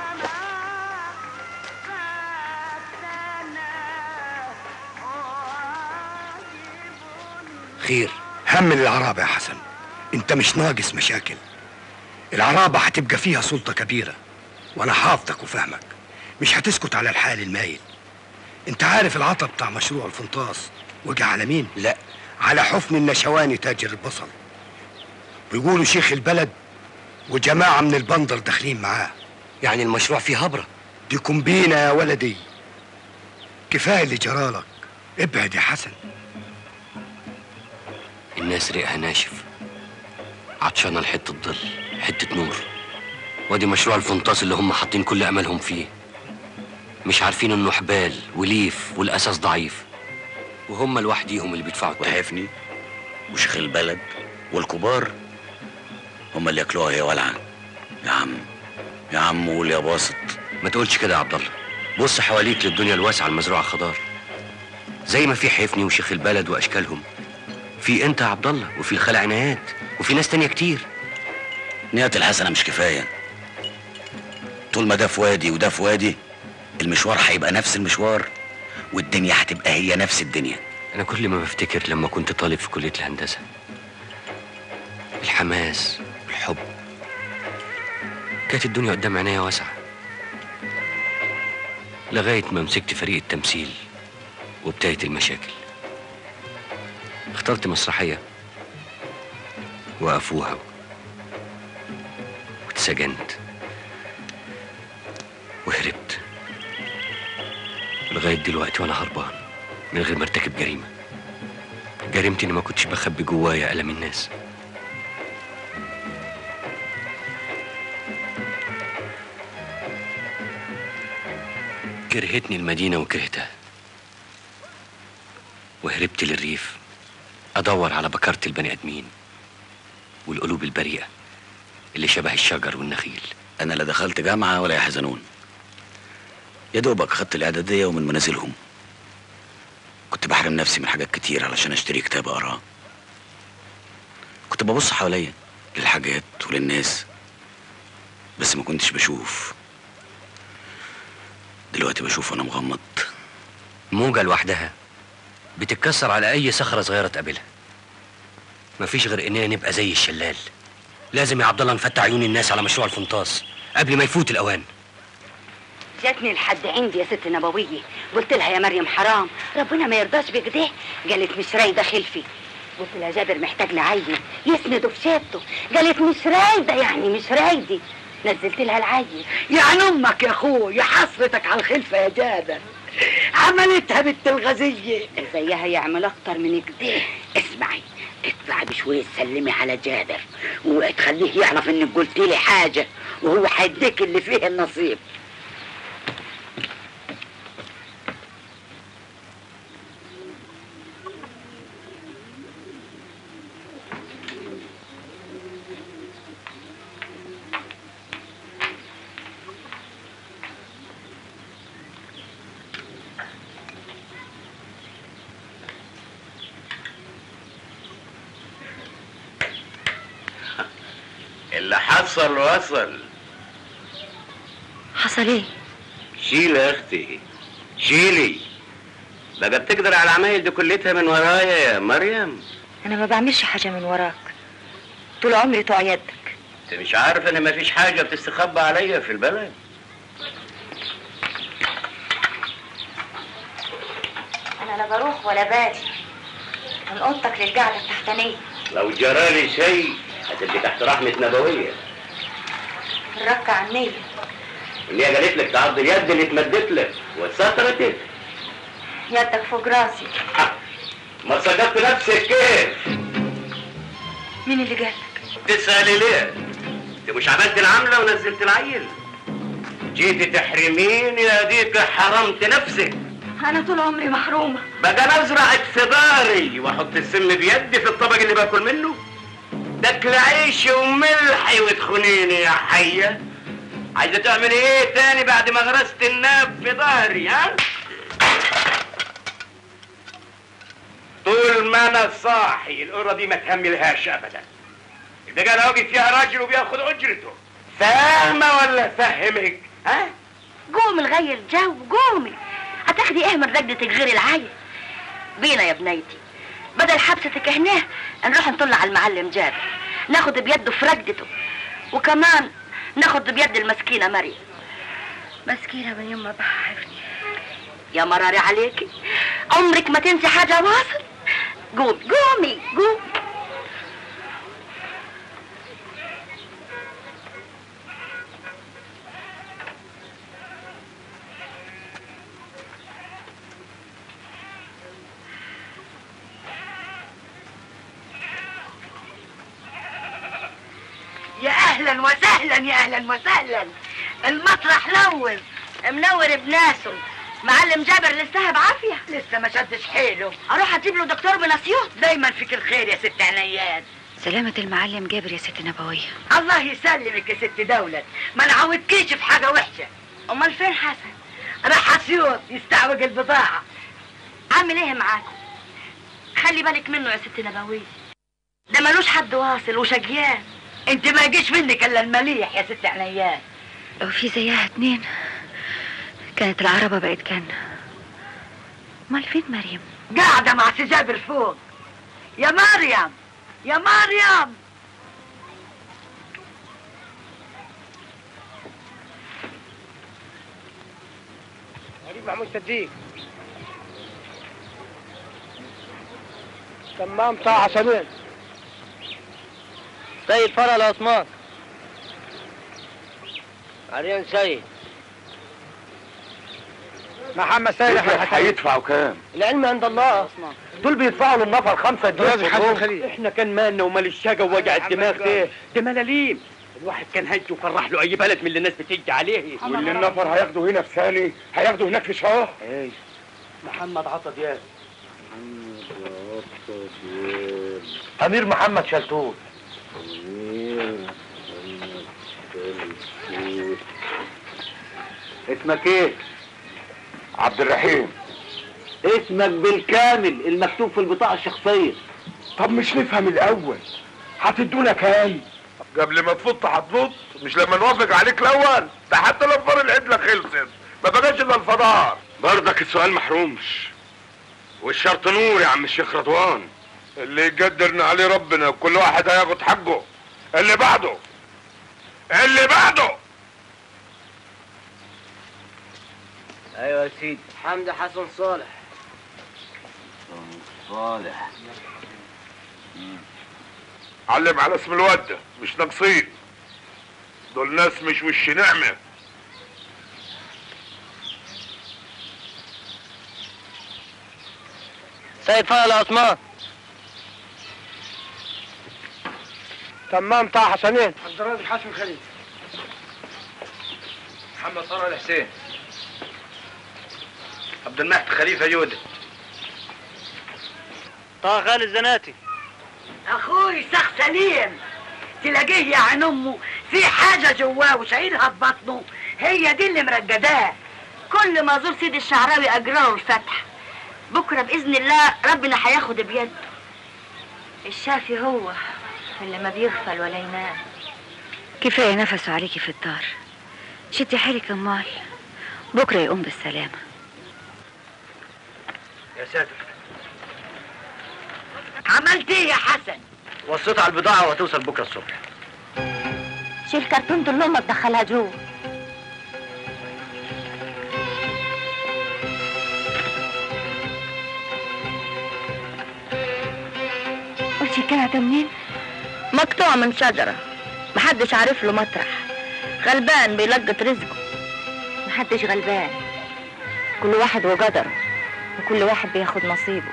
خير هم العرابة يا حسن انت مش ناقص مشاكل العرابة هتبقى فيها سلطة كبيرة وانا حافظك وفاهمك مش هتسكت على الحال المايل انت عارف العطا بتاع مشروع الفنطاس وجع على مين لا على حفن النشواني تاجر البصل ويقولوا شيخ البلد وجماعة من البندر داخلين معاه يعني المشروع فيه هبرة دي كومبينة يا ولدي كفاية اللي جرالك ابعد يا حسن الناس ريقها ناشف عطشانة لحتة ظل حتة نور وادي مشروع الفنطاس اللي هم حاطين كل أملهم فيه مش عارفين انه حبال وليف والأساس ضعيف وهم لوحديهم اللي بيدفعوا وحفني وشيخ البلد والكبار هم اللي ياكلوها هي ولعة يا عم يا عم قول يا باسط ما تقولش كده يا عبد الله بص حواليك للدنيا الواسعة المزروعة خضار زي ما في حفني وشيخ البلد وأشكالهم في انت يا عبد الله وفي الخلع عنايات وفي ناس تانية كتير نية الحسنة مش كفاية طول ما ده في وادي وده في وادي المشوار هيبقى نفس المشوار والدنيا هتبقى هي نفس الدنيا أنا كل ما بفتكر لما كنت طالب في كلية الهندسة الحماس والحب كانت الدنيا قدام عينيا واسعة لغاية ما مسكت فريق التمثيل وابتدت المشاكل اخترت مسرحية وقفوها واتسجنت وهربت لغاية دلوقتي وأنا هربان من غير ما ارتكب جريمة جريمتي إني ما كنتش بخبي جوايا ألم الناس كرهتني المدينة وكرهتها وهربت للريف أدور على بكارة البني آدمين والقلوب البريئة اللي شبه الشجر والنخيل أنا لا دخلت جامعة ولا يحزنون يا دوبك خدت الإعدادية ومن منازلهم كنت بحرم نفسي من حاجات كتير علشان أشتري كتاب أقراه كنت ببص حواليا للحاجات وللناس بس ما كنتش بشوف دلوقتي بشوف وأنا مغمض موجة لوحدها بتتكسر على أي صخرة صغيرة تقابلها مفيش غير إننا نبقى زي الشلال لازم يا عبد الله نفتح عيون الناس على مشروع الفنطاس قبل ما يفوت الأوان جاتني لحد عندي يا ست نبوية قلت لها يا مريم حرام ربنا ما يرضاش بكده قالت مش رايدة خلفي قلت لها جابر محتاج لعيل يسنده في شيبته قالت مش رايدة يعني مش رايدة نزلت لها العيل يعني امك يا اخويا حسرتك على الخلفة يا جابر عملتها بنت الغزية زيها يعمل اكتر من كده اسمعي اطلعي بشوية سلمي على جابر وتخليه يعرف انك قلت لي حاجة وهو هيديك اللي فيه النصيب اللي حصل وصل حصل ايه؟ شيل يا اختي شيلي بقى بتقدر على العمايل دي كلتها من ورايا يا مريم انا ما بعملش حاجه من وراك طول عمري طوع يدك انت مش عارف ان مفيش حاجه بتستخبى عليا في البلد انا لا بروح ولا باجي من اوضتك للقعده التحتانيه لو جرالي شيء هتبقي تحت رحمه نبويه الركع عني اللي هي قالت لك تعض اليد اللي اتمدت لك واتسترت يدك فوق راسي ما سقطت نفسك كيف مين اللي قال تسألي ليه انت مش عملت العملة ونزلت العيل جيتي تحرميني يا ديك حرمت نفسك انا طول عمري محرومه بقى انا ازرعك في داري واحط السم بيدي في الطبق اللي باكل منه تاكل عيشي وملحي وتخونيني يا حية عايزة تعمل ايه تاني بعد ما غرست الناب في ظهري ها طول ما انا صاحي القرة دي ما تهملهاش ابدا البقى انا واقف فيها راجل وبياخد اجرته فاهمة ولا فهمك ها قومي الغي الجو قومي هتاخدي ايه من رقدتك غير العيل بينا يا بنيتي بدل حبستك هنا نروح نطلع على المعلم جابر ناخد بيده في رقدته وكمان ناخد بيد المسكينه مريم مسكينه من يوم ما بحفني يا مراري عليكي عمرك ما تنسي حاجة واصل قومي قومي قومي يا اهلا وسهلا يا اهلا وسهلا المطرح لوز منور بناسه معلم جابر لسه بعافية لسه ما شدش حيله اروح اجيب له دكتور بنسيوط دايما فيك الخير يا ست عنيات سلامة المعلم جابر يا ست نبوية الله يسلمك يا ست دولت ما نعودكيش في حاجه وحشه امال فين حسن راح اسيوط يستعوج البضاعه عامل ايه معاكم خلي بالك منه يا ست نبوية ده ملوش حد واصل وشجيان انت ما يجيش منك الا المليح يا ست عنيات لو في زيها اتنين كانت العربة بقت كان امال فين مريم قاعده مع سي جابر فوق يا مريم يا مريم غريب محمود صديق تمام طه عشانين سيد فرع العثمان عريان سيد محمد سيد هيدفعوا كام؟ العلم عند الله دول بيدفعوا للنفر خمسة جنيه جنيه في اليوم. خليل احنا كان مالنا ومال الشقا ووجع الدماغ ده ده ملاليم الواحد كان هج وفرح له اي بلد من اللي الناس بتيجي عليه واللي النفر هياخده هنا في ثاني هياخده هناك في شهر ايه محمد عطا دياب امير محمد شلتوت اسمك ايه؟ عبد الرحيم اسمك بالكامل المكتوب في البطاقة الشخصية طب مش نفهم الاول هتدونا كام؟ قبل ما تفط هتفط مش لما نوافق عليك الاول ده حتى لو فار العدله خلصت ما بقاش الا الفضار برضك السؤال محرومش والشرط نور يا عم الشيخ رضوان اللي يقدرنا عليه ربنا وكل واحد هياخد حقه اللي بعده اللي بعده ايوه يا سيدي حمدي حسن صالح صالح علم على اسم الواد ده مش ناقصين دول ناس مش وش نعمه سيد فرع العثمان تمام طه حسنين عبد الرازق حسن خليل محمد طارق الحسين عبد المحت خليفه جوده طه خالد الزناتي اخوي سخ سليم تلاقيه يا عين امه في حاجه جواه وشايلها في بطنه هي دي اللي مرقداه كل ما ازور سيدي الشعراوي اجراه الفتح بكره باذن الله ربنا هياخد بيده الشافي هو اللي ما بيغفل ولا ينام كفاية نفسه عليكي في الدار شدي حيلك امال بكرة يقوم بالسلامة يا ساتر عملت ايه يا حسن وصيت على البضاعة وهتوصل بكرة الصبح شيل كرتونة الأم تدخلها جوه قلتي كده منين؟ مقطوع من شجرة محدش عارف له مطرح غلبان بيلقط رزقه محدش غلبان كل واحد وقدره وكل واحد بياخد نصيبه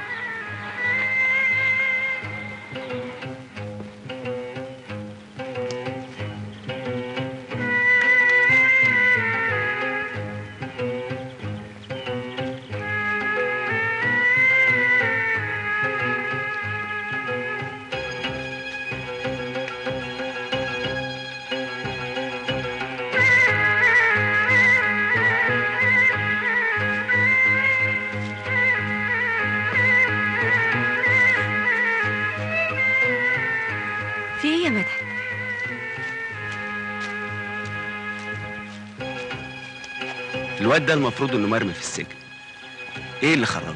في ايه يا مدحت؟ الواد ده المفروض انه مرمي في السجن ايه اللي خرجه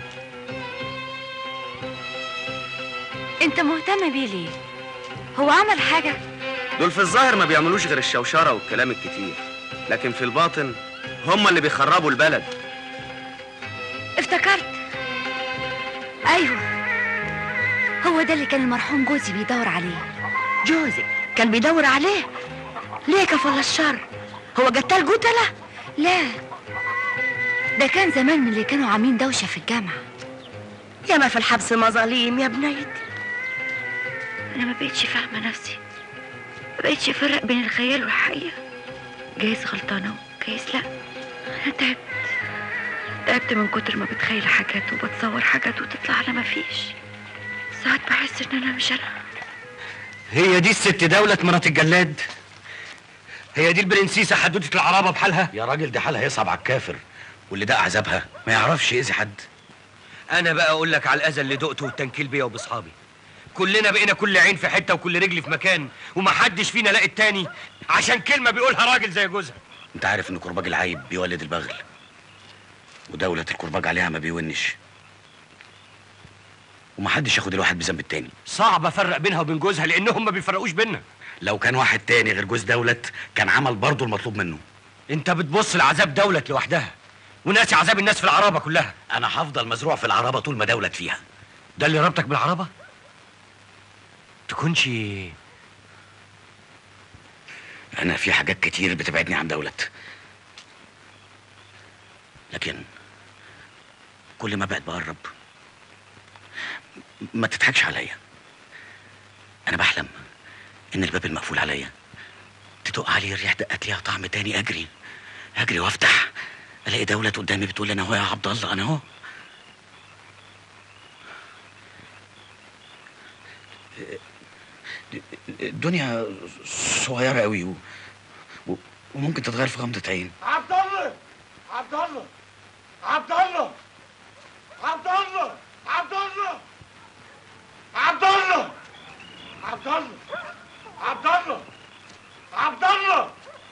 انت مهتم بيه ليه؟ هو عمل حاجة؟ دول في الظاهر ما بيعملوش غير الشوشره والكلام الكتير لكن في الباطن هم اللي بيخربوا البلد افتكرت ايوه هو ده اللي كان المرحوم جوزي بيدور عليه جوزك كان بيدور عليه ليه كفل الشر هو قتال قتلة لا ده كان زمان من اللي كانوا عاملين دوشه في الجامعه ياما في الحبس مظاليم يا بنيتي انا ما بقتش فاهمه نفسي ما بقتش افرق بين الخيال والحقيقه جايز غلطانه وجايز لا انا تعبت تعبت من كتر ما بتخيل حاجات وبتصور حاجات وتطلع على ما فيش ساعات بحس ان انا مش انا هي دي الست دولة مرات الجلاد هي دي البرنسيسة حدوتة العرابة بحالها يا راجل دي حالها يصعب على الكافر واللي ده عذابها ما يعرفش يأذي حد انا بقى اقول لك على الاذى اللي دقته والتنكيل بيا وباصحابي كلنا بقينا كل عين في حته وكل رجل في مكان ومحدش فينا لاقي التاني عشان كلمه بيقولها راجل زي جوزها انت عارف ان كرباج العيب بيولد البغل ودولة الكرباج عليها ما بيونش ومحدش ياخد الواحد بذنب التاني صعب افرق بينها وبين جوزها لانهم ما بيفرقوش بينا لو كان واحد تاني غير جوز دولت كان عمل برضه المطلوب منه انت بتبص لعذاب دولت لوحدها وناسي عذاب الناس في العرابه كلها انا هفضل مزروع في العرابه طول ما دولت فيها ده اللي ربطك بالعرابه تكونش انا في حاجات كتير بتبعدني عن دولت لكن كل ما بقت بقرب ما تضحكش عليا انا بحلم ان الباب المقفول عليا تدق عليه الريح دقت ليها طعم تاني اجري اجري وافتح الاقي دولة قدامي بتقول لي انا اهو يا عبد الله انا اهو الدنيا صغيرة قوي و... و... وممكن تتغير في غمضة عين عبد الله عبد الله عبد الله عبد الله عبد الله عبد الله عبد الله عبد الله عبد الله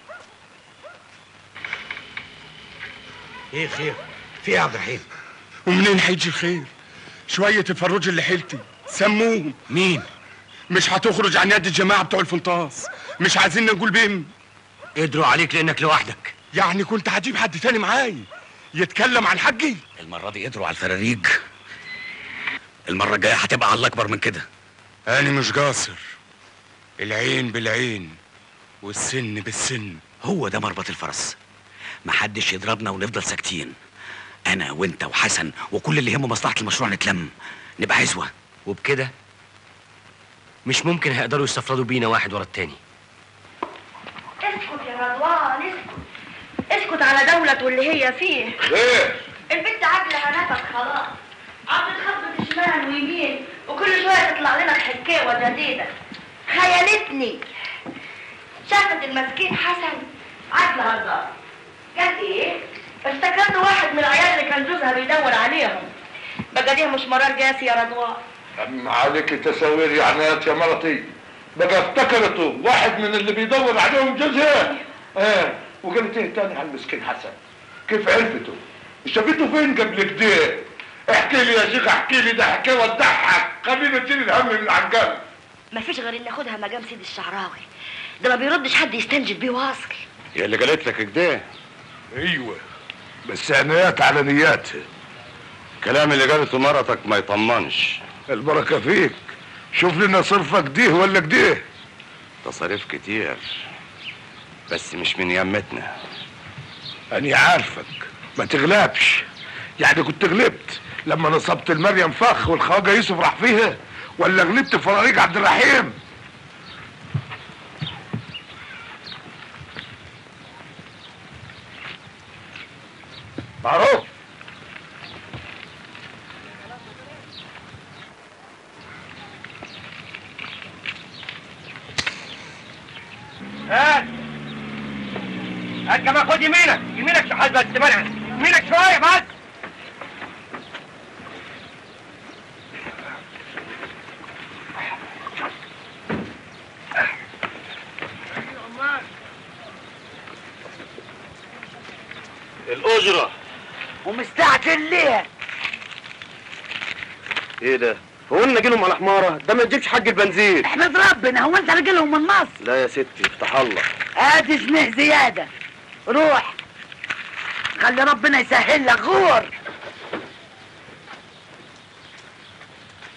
ايه خير في ايه يا عبد الرحيم ومنين هيجي الخير شوية الفروج اللي حيلتي سموهم مين مش هتخرج عن يد الجماعة بتوع الفنطاس مش عايزين نقول بهم قدروا عليك لانك لوحدك يعني كنت هجيب حد تاني معايا يتكلم عن حجي المرة دي قدروا على الفراريج المرة الجاية هتبقى على الأكبر من كده أنا مش قاصر العين بالعين والسن بالسن هو ده مربط الفرس محدش يضربنا ونفضل ساكتين أنا وأنت وحسن وكل اللي يهمه مصلحة المشروع نتلم نبقى عزوة وبكده مش ممكن هيقدروا يستفردوا بينا واحد ورا التاني اسكت يا رضوان اسكت اسكت على دولة واللي هي فيه خير البنت عقلها نفس خلاص عم تخبط شمال ويمين وكل شوية تطلع لنا حكاوة جديدة خيالتني شافت المسكين حسن عقلها ضاع قال ايه افتكرت واحد من العيال اللي كان جوزها بيدور عليهم بقى دي مش مرار قاسي يا رضوان أما عليك تساوير يا عنايات يا مرتي بقى افتكرته واحد من اللي بيدور عليهم جوزها ايه وقالت ايه تاني على المسكين حسن كيف عرفته شافته فين قبل كده احكي لي يا شيخ احكي لي ده حكايه تضحك خلينا نشيل الهم من العجال مفيش غير ان ناخدها مقام سيد الشعراوي ده ما بيردش حد يستنجد بيه واصل هي اللي قالت لك كده ايوه بس عنايات على نياتها الكلام اللي قالته مرتك ما يطمنش البركه فيك شوف لنا صرفك ديه ولا كديه تصاريف كتير بس مش من يمتنا أنا عارفك ما تغلبش يعني كنت غلبت لما نصبت المريم فخ والخواجة يوسف راح فيها ولا غلبت في فراريج عبد الرحيم معروف هات هات كمان خد يمينك يمينك شحال بس منع يمينك شويه بس الأجرة ومستعجل ليه ايه ده؟ هو قلنا جيلهم على حمارة ده ما يجيبش حق البنزين احمد ربنا هو انت راجلهم من مصر لا يا ستي افتح الله ادي جنيه زيادة روح خلي ربنا يسهل لك غور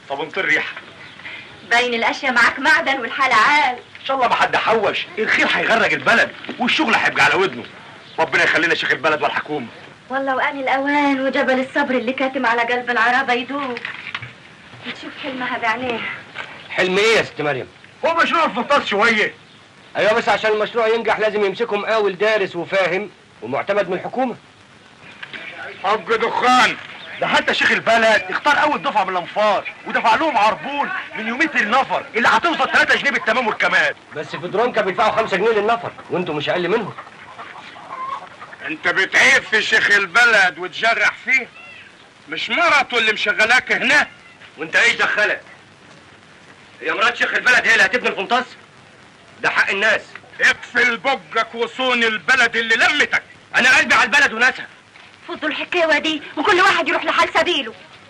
صابونة الريحه باين الاشياء معاك معدن والحالة عال ان شاء الله ما حد حوش الخير هيغرق البلد والشغل هيبقى على ودنه ربنا يخلينا شيخ البلد والحكومه والله وآن الأوان وجبل الصبر اللي كاتم على قلب العرابة يدوب وتشوف حلمها بعينيها حلم ايه يا ست مريم هو مشروع الفطاس شويه ايوه بس عشان المشروع ينجح لازم يمسكوا مقاول دارس وفاهم ومعتمد من الحكومه حج دخان ده حتى شيخ البلد اختار اول دفعه من الانفار ودفع لهم عربون من يوميه النفر اللي هتوصل 3 جنيه بالتمام والكمال بس في درونكا بيدفعوا 5 جنيه للنفر وانتوا مش اقل منهم انت بتعيب في شيخ البلد وتجرح فيه مش مرته اللي مشغلاك هنا وانت ايش دخلك هي مرات شيخ البلد هي اللي هتبني الفنطاس ده حق الناس اقفل بجك وصون البلد اللي لمتك انا قلبي على البلد وناسها فضوا الحكاوة دي وكل واحد يروح لحال سبيله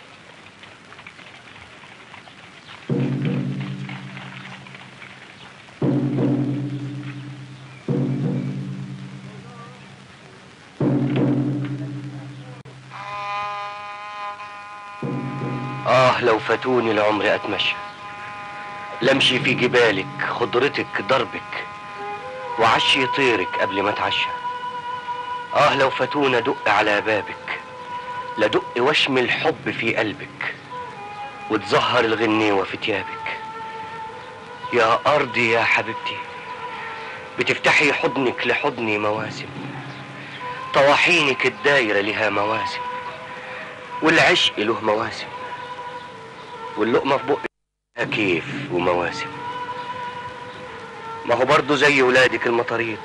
آه لو فاتوني العمر أتمشى لمشي في جبالك خضرتك دربك وعشي طيرك قبل ما اتعشى آه لو فاتونا دق على بابك لدق وشم الحب في قلبك وتزهر الغنيوة في تيابك يا أرضي يا حبيبتي بتفتحي حضنك لحضني مواسم طواحينك الدايرة لها مواسم والعشق له مواسم واللقمة في بقك لها كيف ومواسم ما هو برضه زي ولادك المطاريد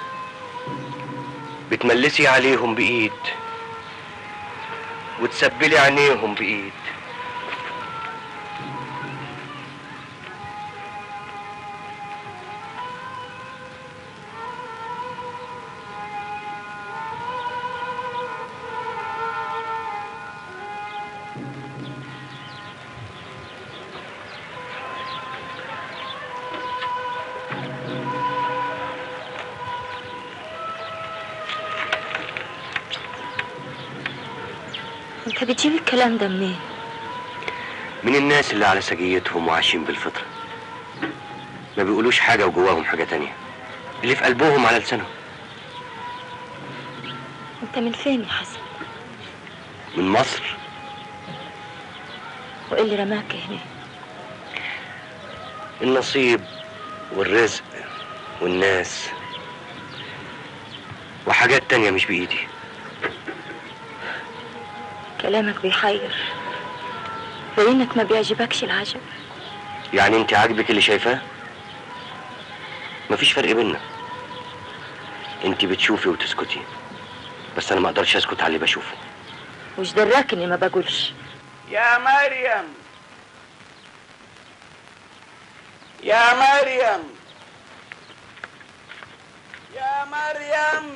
بتملسي عليهم بإيد وتسبلي عينيهم بإيد انت بتجيب الكلام ده منين من الناس اللي على سجيتهم وعايشين بالفطرة ما بيقولوش حاجة وجواهم حاجة تانية اللي في قلبهم على لسانهم انت من فين يا حسن من مصر وايه اللي رماك هنا النصيب والرزق والناس وحاجات تانية مش بإيدي كلامك بيحير بينك ما بيعجبكش العجب يعني انت عاجبك اللي شايفاه مفيش فرق بينا انت بتشوفي وتسكتي بس انا ما اقدرش اسكت على اللي بشوفه وش دراك اني ما بقولش يا مريم يا مريم يا مريم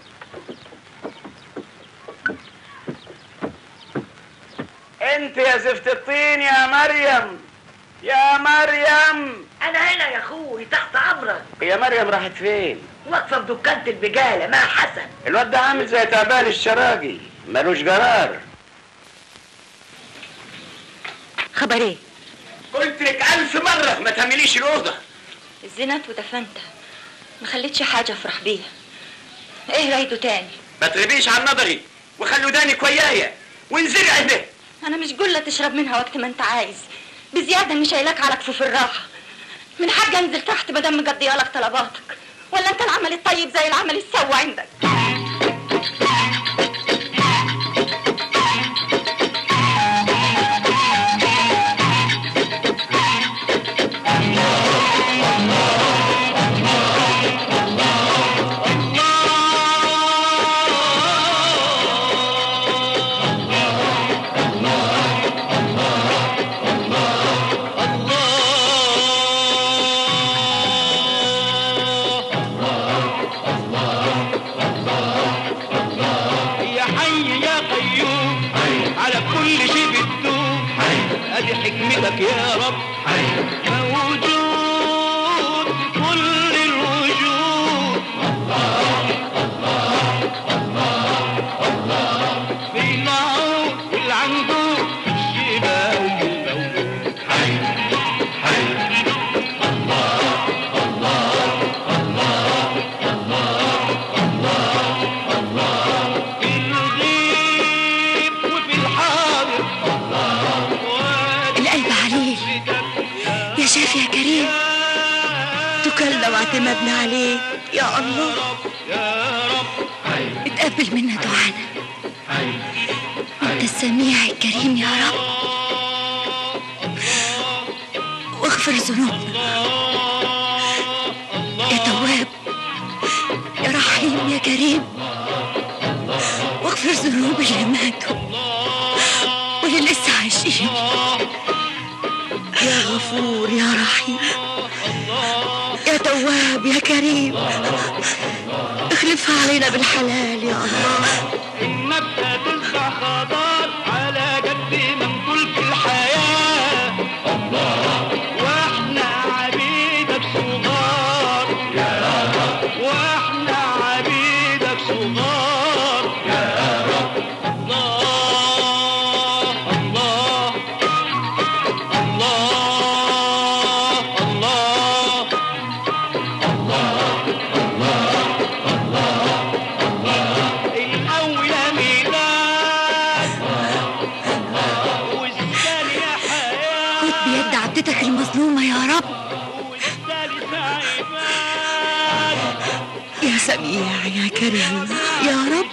انت يا زفت الطين يا مريم يا مريم انا هنا يا اخوي تحت امرك يا مريم راحت فين واقفه في دكانه البجاله مع حسن الواد ده عامل زي تعبان الشراجي ملوش قرار خبر ايه قلت لك ألف مرة ما تعمليش الأوضة الزنات ودفنتها ما خليتش حاجة افرح بيها ايه رايده تاني ما تغيبيش عن نظري وخلوا دانك ويايا وانزلي عهده انا مش قلة تشرب منها وقت ما انت عايز بزيادة اني شايلك على كفوف الراحة من حاجة انزل تحت مدام مقضية لك طلباتك ولا انت العمل الطيب زي العمل السوى عندك يا حي يا قيوم على كل شيء بتدوم ادي حكمتك يا رب موجود في كل الوجود في النعوم والعنقود الشباب والمولود جميل يا شاف يا كريم تكلم واعتمدنا عليك يا الله اتقبل منا دعانا انت السميع الكريم يا رب واغفر ذنوبنا يا تواب يا رحيم يا كريم واغفر ذنوب اللي ماتوا واللي لسه عايشين يا غفور يا رحيم يا تواب يا كريم اخلفها علينا بالحلال يا الله النبتة تزرع خضار على قد ما ملك الحياة الله واحنا عبيدك صغار يا رب واحنا عبيدك صغار يا رب الله الله الله الله الأولى ميلاد والثانية حياة خد بيد عبدتك المظلومة يا رب يا سميع يا كريم يا رب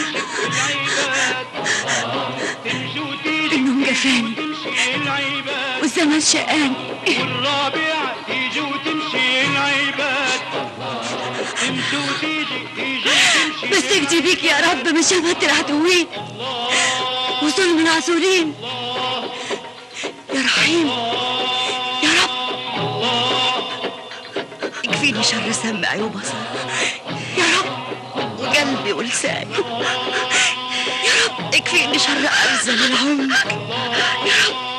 النوم جفاني والزمن شقاني والرابع تيجي وتمشي العباد تمشي وتيجي تيجي وتمشي بستجدي بيك يا رب من شماتة العدوين وظلم العسولين يا رحيم يا رب اكفيني شر سمعي وبصري يا رب وقلبي ولساني يا رب اكفيني شر أرزل العمر يا رب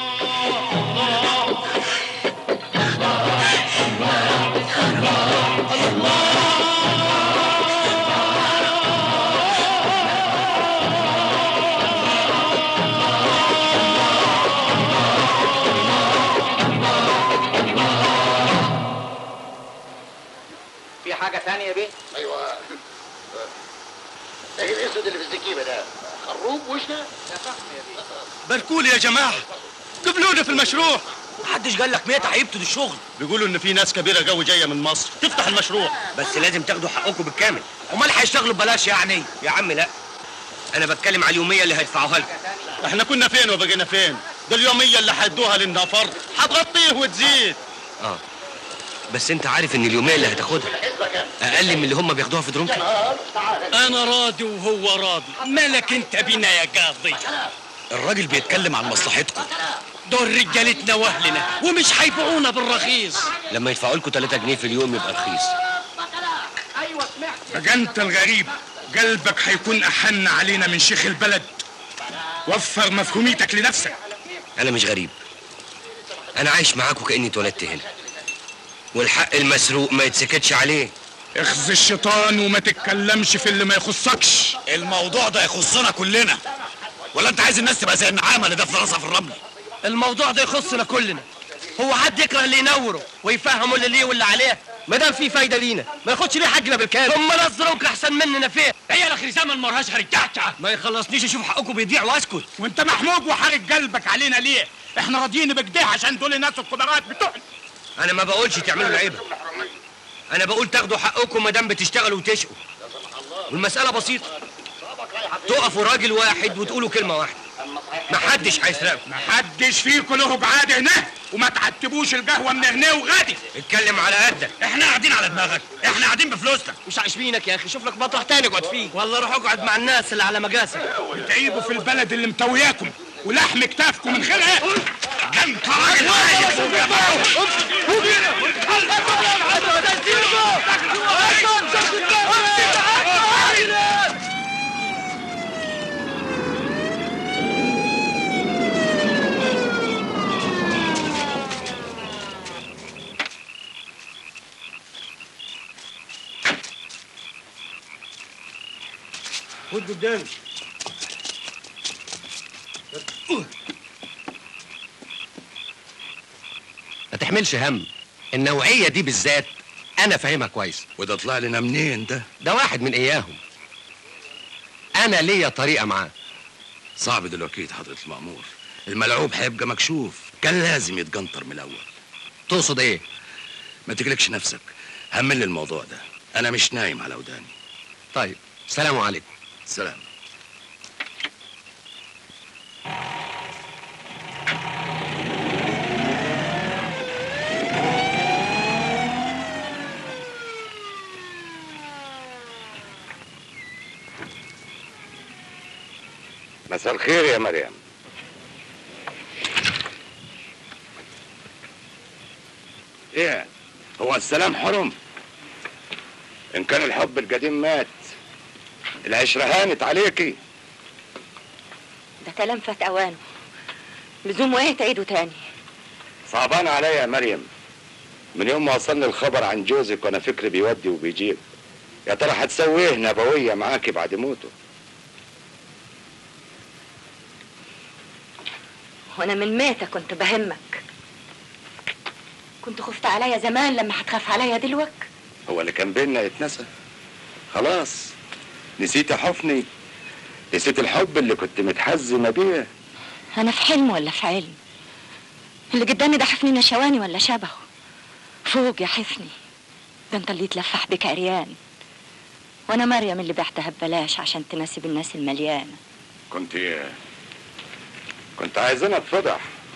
في حاجة تانية يا بيه؟ ايوه ايه الاسود اللي في الزكيبه ده خروب وش ده؟ باركولي يا جماعه قبلونا في المشروع محدش قال لك ميت هيبتدوا الشغل بيقولوا ان في ناس كبيره جو جايه من مصر تفتح المشروع بس لازم تاخدوا حقكم بالكامل امال هيشتغلوا ببلاش يعني يا عم لا انا بتكلم على اليوميه اللي هيدفعوها لكم احنا كنا فين وبقينا فين ده اليوميه اللي هيدوها للنفر هتغطيه وتزيد اه بس انت عارف ان اليوميه اللي هتاخدها اقل من اللي هم بياخدوها في درونكي انا راضي وهو راضي مالك انت بينا يا قاضي الراجل بيتكلم عن مصلحتكم دول رجالتنا واهلنا ومش هيبيعونا بالرخيص لما يدفعوا لكم 3 جنيه في اليوم يبقى رخيص بقى انت الغريب قلبك هيكون احن علينا من شيخ البلد وفر مفهوميتك لنفسك انا مش غريب انا عايش معاكم كاني اتولدت هنا والحق المسروق ما يتسكتش عليه اخذ الشيطان وما تتكلمش في اللي ما يخصكش الموضوع ده يخصنا كلنا ولا انت عايز الناس تبقى زي النعامه اللي دفن راسها في الرمل الموضوع ده يخصنا كلنا هو حد يكره اللي ينوره ويفهمه اللي ليه واللي عليه ما دام في فايده لينا ما ياخدش ليه حقنا بالكامل ثم نظرك احسن مننا فين هي الاخر زمن مرهاش هرجعتها ما يخلصنيش اشوف حقكم بيضيع واسكت وانت محمود وحارق قلبك علينا ليه احنا راضيين بكده عشان دول الناس القدرات بتوعنا انا ما بقولش تعملوا العيبه انا بقول تاخدوا حقكم ما دام بتشتغلوا وتشقوا والمساله بسيطه تقفوا راجل واحد وتقولوا كلمه واحده محدش هيسرقكم محدش فيكم له بعاد هنا وما تعتبوش القهوه من هنا وغادي اتكلم على قدك احنا قاعدين على دماغك احنا قاعدين بفلوسنا مش عايشينك يا اخي شوف لك مطرح تاني اقعد فيه والله روح اقعد مع الناس اللي على مقاسك بتعيبوا في البلد اللي متوياكم ولحم كتافكم من خيرها ده انت راجل خد قدامي ما تحملش هم النوعيه دي بالذات انا فاهمها كويس وده طلع لنا منين ده ده واحد من اياهم انا ليا طريقه معاه صعب دلوقتي حضرة المأمور الملعوب هيبقى مكشوف كان لازم يتجنطر من الاول تقصد ايه ما تجلكش نفسك همل الموضوع ده انا مش نايم على وداني طيب سلام عليكم سلام مساء الخير يا مريم ايه هو السلام حرم ان كان الحب القديم مات العشرة هانت عليكي ده كلام فات اوانه لزومه ايه تعيده تاني صعبان عليا يا مريم من يوم ما وصلني الخبر عن جوزك وانا فكري بيودي وبيجيب يا ترى هتسوي ايه نبوية معاكي بعد موته وانا من ميتة كنت بهمك كنت خفت عليا زمان لما هتخاف عليا دلوك هو اللي كان بينا يتنسى خلاص نسيت حفني نسيت الحب اللي كنت متحزمة بيه انا في حلم ولا في علم اللي قدامي ده حفني نشواني ولا شبهه فوق يا حفني ده انت اللي يتلفح بك عريان وانا مريم اللي بعتها ببلاش عشان تناسب الناس المليانه كنت كنت عايزين اتفضح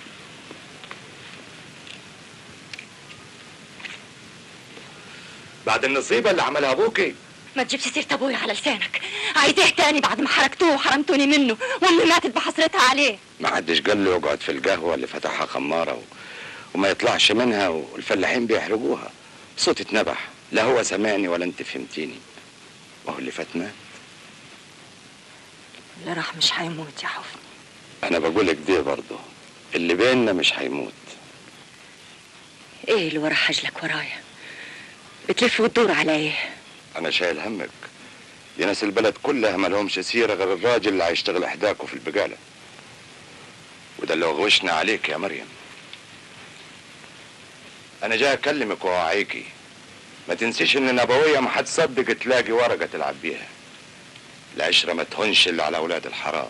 بعد النصيبة اللي عملها ابوكي ما تجيبش سيرة ابويا على لسانك عايز ايه تاني بعد ما حركتوه وحرمتوني منه وامي ماتت بحسرتها عليه ما حدش قال له يقعد في القهوة اللي فتحها خمارة و... وما يطلعش منها والفلاحين بيحرجوها صوت اتنبح لا هو سمعني ولا انت فهمتيني وهو اللي فات مات اللي راح مش هيموت يا حفني انا بقولك دي برضه اللي بيننا مش هيموت ايه اللي ورا حجلك ورايا بتلف وتدور على ايه انا شايل همك دي ناس البلد كلها ما لهمش سيره غير الراجل اللي هيشتغل احداكوا في البقاله وده اللي وغوشنا عليك يا مريم انا جاي اكلمك واوعيكي ما تنسيش ان نبويه ما هتصدق تلاقي ورقه تلعب بيها العشره ما تهونش الا على اولاد الحرام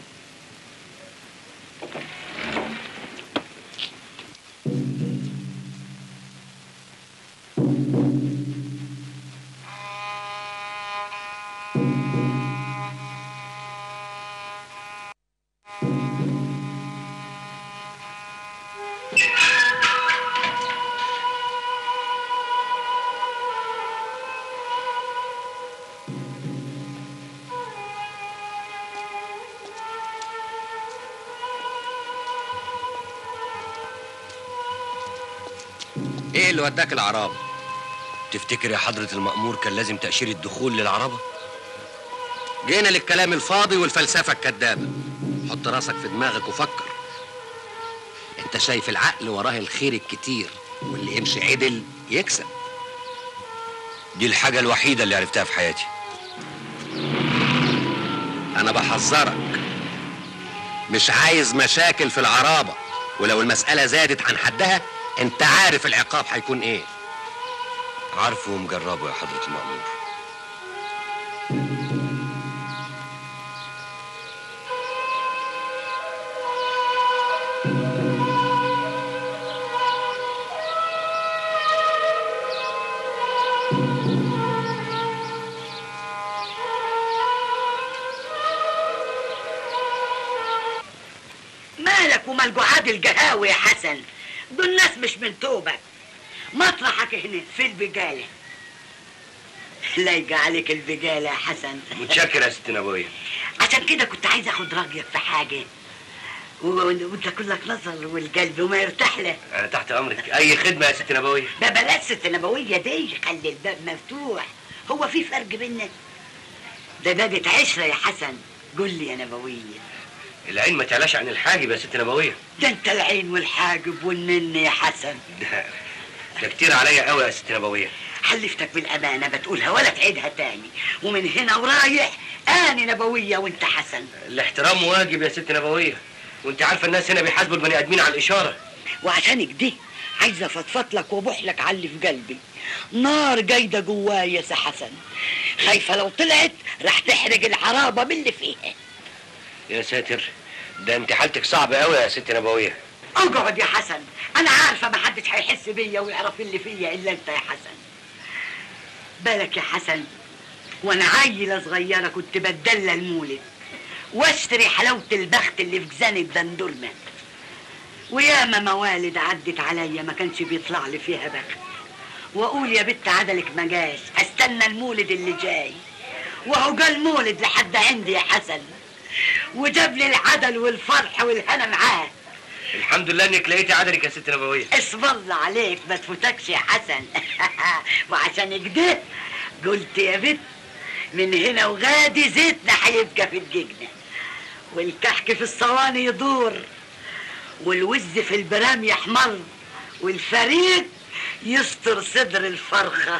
ايه اللي وداك العرابة تفتكر يا حضرة المأمور كان لازم تأشيرة دخول للعربة جينا للكلام الفاضي والفلسفة الكدابة حط راسك في دماغك وفكر انت شايف العقل وراه الخير الكتير واللي يمشي عدل يكسب دي الحاجة الوحيدة اللي عرفتها في حياتي انا بحذرك مش عايز مشاكل في العرابة ولو المسألة زادت عن حدها انت عارف العقاب هيكون ايه عارفه ومجربه يا حضرة المأمور مالك ومال جعاد القهاوي يا حسن دول ناس مش من توبك مطرحك هنا في البقالة لايقة عليك البقالة يا حسن متشكر يا ست نبوية عشان كده كنت عايز اخد رايك في حاجة و- وانت كلك نظر والقلب وما يرتاح له انا تحت امرك اي خدمة يا ست نبوية ده بلاش ست نبوية دي خلي الباب مفتوح هو في فرق بينا ده بابة عشرة يا حسن قول لي يا نبوية العين ما تعلاش عن الحاجب يا ست نبوية ده انت العين والحاجب والنن يا حسن ده ده كتير عليا قوي يا ست نبوية حلفتك بالأمانة بتقولها ولا تعيدها تاني ومن هنا ورايح أنا نبوية وانت حسن الاحترام واجب يا ست نبوية وانت عارفة الناس هنا بيحاسبوا البني ادمين على الاشارة وعشان كده عايزة افضفض لك وابوح لك على اللي في قلبي نار جايدة جوايا يا سي حسن خايفة لو طلعت راح تحرق العرابة باللي فيها يا ساتر ده انت حالتك صعبة قوي يا ست نبوية اقعد يا حسن انا عارفه ما حدش هيحس بيا ويعرف اللي فيا الا انت يا حسن بالك يا حسن وانا عيله صغيره كنت بتدلى المولد واشتري حلاوه البخت اللي في جزانة دندرمه وياما موالد عدت عليا ما كانش بيطلع لي فيها بخت واقول يا بنت عدلك ما جاش استنى المولد اللي جاي وهو جا المولد لحد عندي يا حسن وجاب لي العدل والفرح والهنا معاه الحمد لله انك لقيتي عدلك يا ست نبويه اسم الله عليك ما تفوتكش يا حسن وعشان كده قلت يا بنت من هنا وغادي زيتنا هيبقى في الججنة والكحك في الصواني يدور والوز في البرام يحمر والفريق يستر صدر الفرخة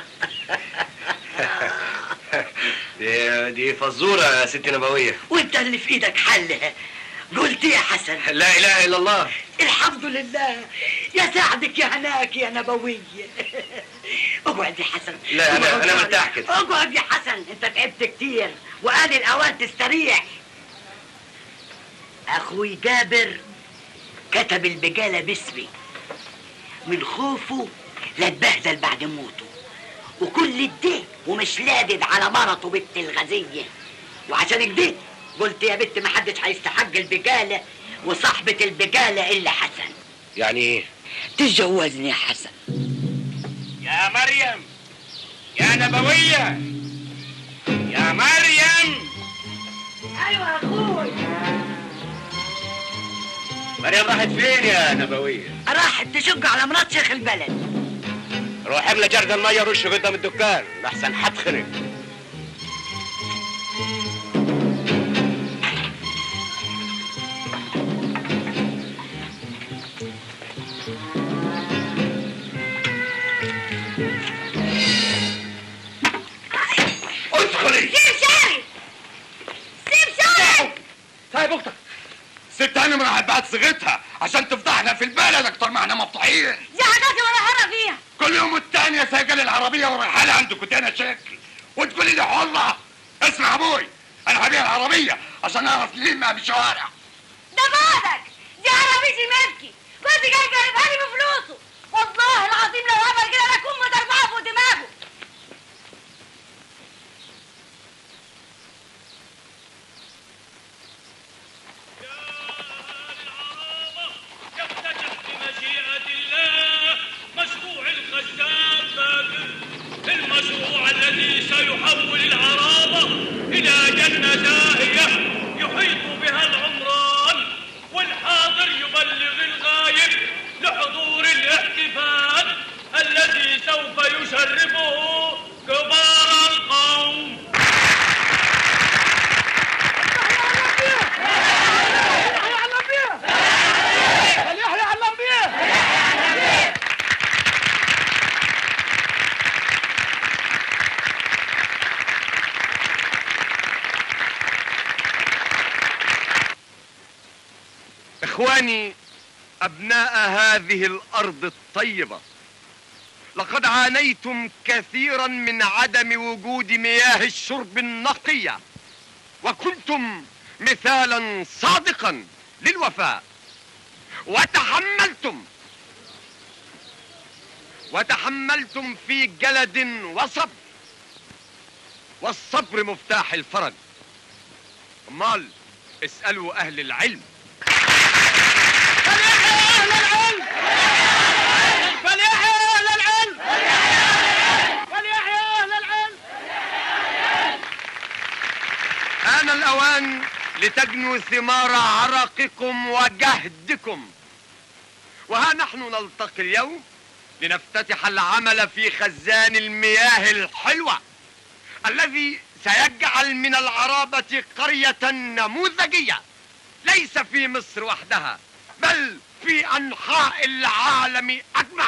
دي دي فزوره يا ست نبويه وانت اللي في ايدك حلها قلت يا حسن لا اله الا الله الحمد لله يا سعدك يا هناك يا نبوية اقعد يا حسن لا، أنا- اقعد أنا يا مرتاح حسن. كده. اقعد يا حسن انت تعبت كتير وآن الاوان تستريح اخوي جابر كتب البجالة باسمي من خوفه لا اتبهدل بعد موته وكل ده ومش لادد على مرته بنت الغزية وعشان كده قلت يا بنت ما حدش هيستحق البجالة وصاحبة البجالة إلا حسن يعني ايه تتجوزني يا حسن يا مريم يا نبوية يا مريم ايوه يا اخوي مريم راحت فين يا نبوية راحت تشق على مرات شيخ البلد روح املى جرد المية رش قدام الدكان لحسن حتخنق ادخلي سيب شاري سيب شاري طيب اختك ست هانم راحت بعت صيغتها عشان تفضحنا في البلد اكتر ما احنا مفضوحين دي عاداتي ولا هرى فيها كل يوم والتانية سايقة العربية ورايحة لي عندك تاني شكل وتقولي لي حرة اسمع يا ابوي انا هبيع العربية عشان اعرف نلمها بالشوارع ده بعدك دي عربيتي ملكي كنت جاي جايبها لي بفلوسه والله العظيم لو عمل كده انا اكون مدربعه فوق دماغه بمشيئة الله مشروع الخشاب باقر المشروع الذي سيحول العرابة إلى جنة زاهية يحيط بها العمران والحاضر يبلغ الغايب لحضور الاحتفال الذي سوف يشرفه كبار القوم يحيى علم بيه اخواني ابناء هذه الارض الطيبه لقد عانيتم كثيرا من عدم وجود مياه الشرب النقيه وكنتم مثالا صادقا للوفاء وتحملتم وتحملتم في جلد وصبر والصبر مفتاح الفرج امال اسالوا اهل العلم فليحيى اهل العلم فليحيى اهل العلم آن الأوان لتجنوا ثمار عرقكم وجهدكم وها نحن نلتقي اليوم لنفتتح العمل في خزان المياه الحلوة الذي سيجعل من العرابة قرية نموذجية ليس في مصر وحدها بل في أنحاء العالم أجمع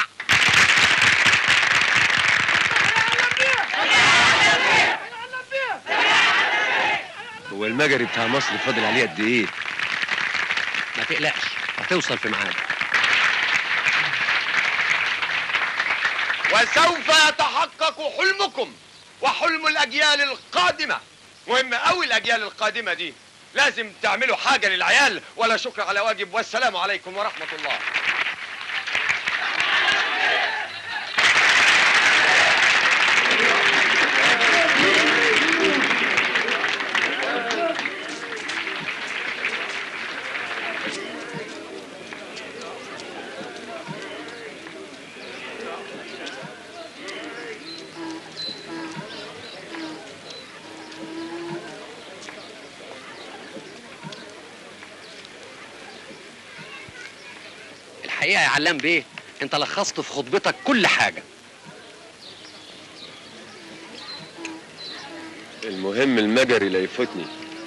هو المجري بتاع مصر فاضل عليه قد ايه ما تقلقش هتوصل في ميعادك وسوف يتحقق حلمكم وحلم الأجيال القادمة مهم أوي الأجيال القادمة دي لازم تعملوا حاجة للعيال ولا شكر على واجب والسلام عليكم ورحمة الله الحقيقه يا علام بيه انت لخصت في خطبتك كل حاجه المهم المجري لا يفوتني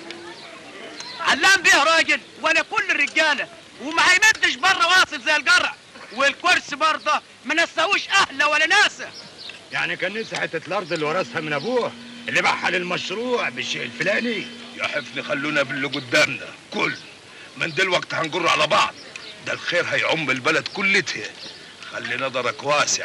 علام بيه راجل وانا كل الرجاله وما هيمدش بره واصل زي الجرع والكرسي برضه ما نساوش اهله ولا ناسه يعني كان نسي حته الارض اللي ورثها من ابوه اللي باعها للمشروع بالشيء الفلاني يا حفني خلونا باللي قدامنا كل من دلوقتي هنجر على بعض ده الخير هيعم البلد كلتها خلي نظرك واسع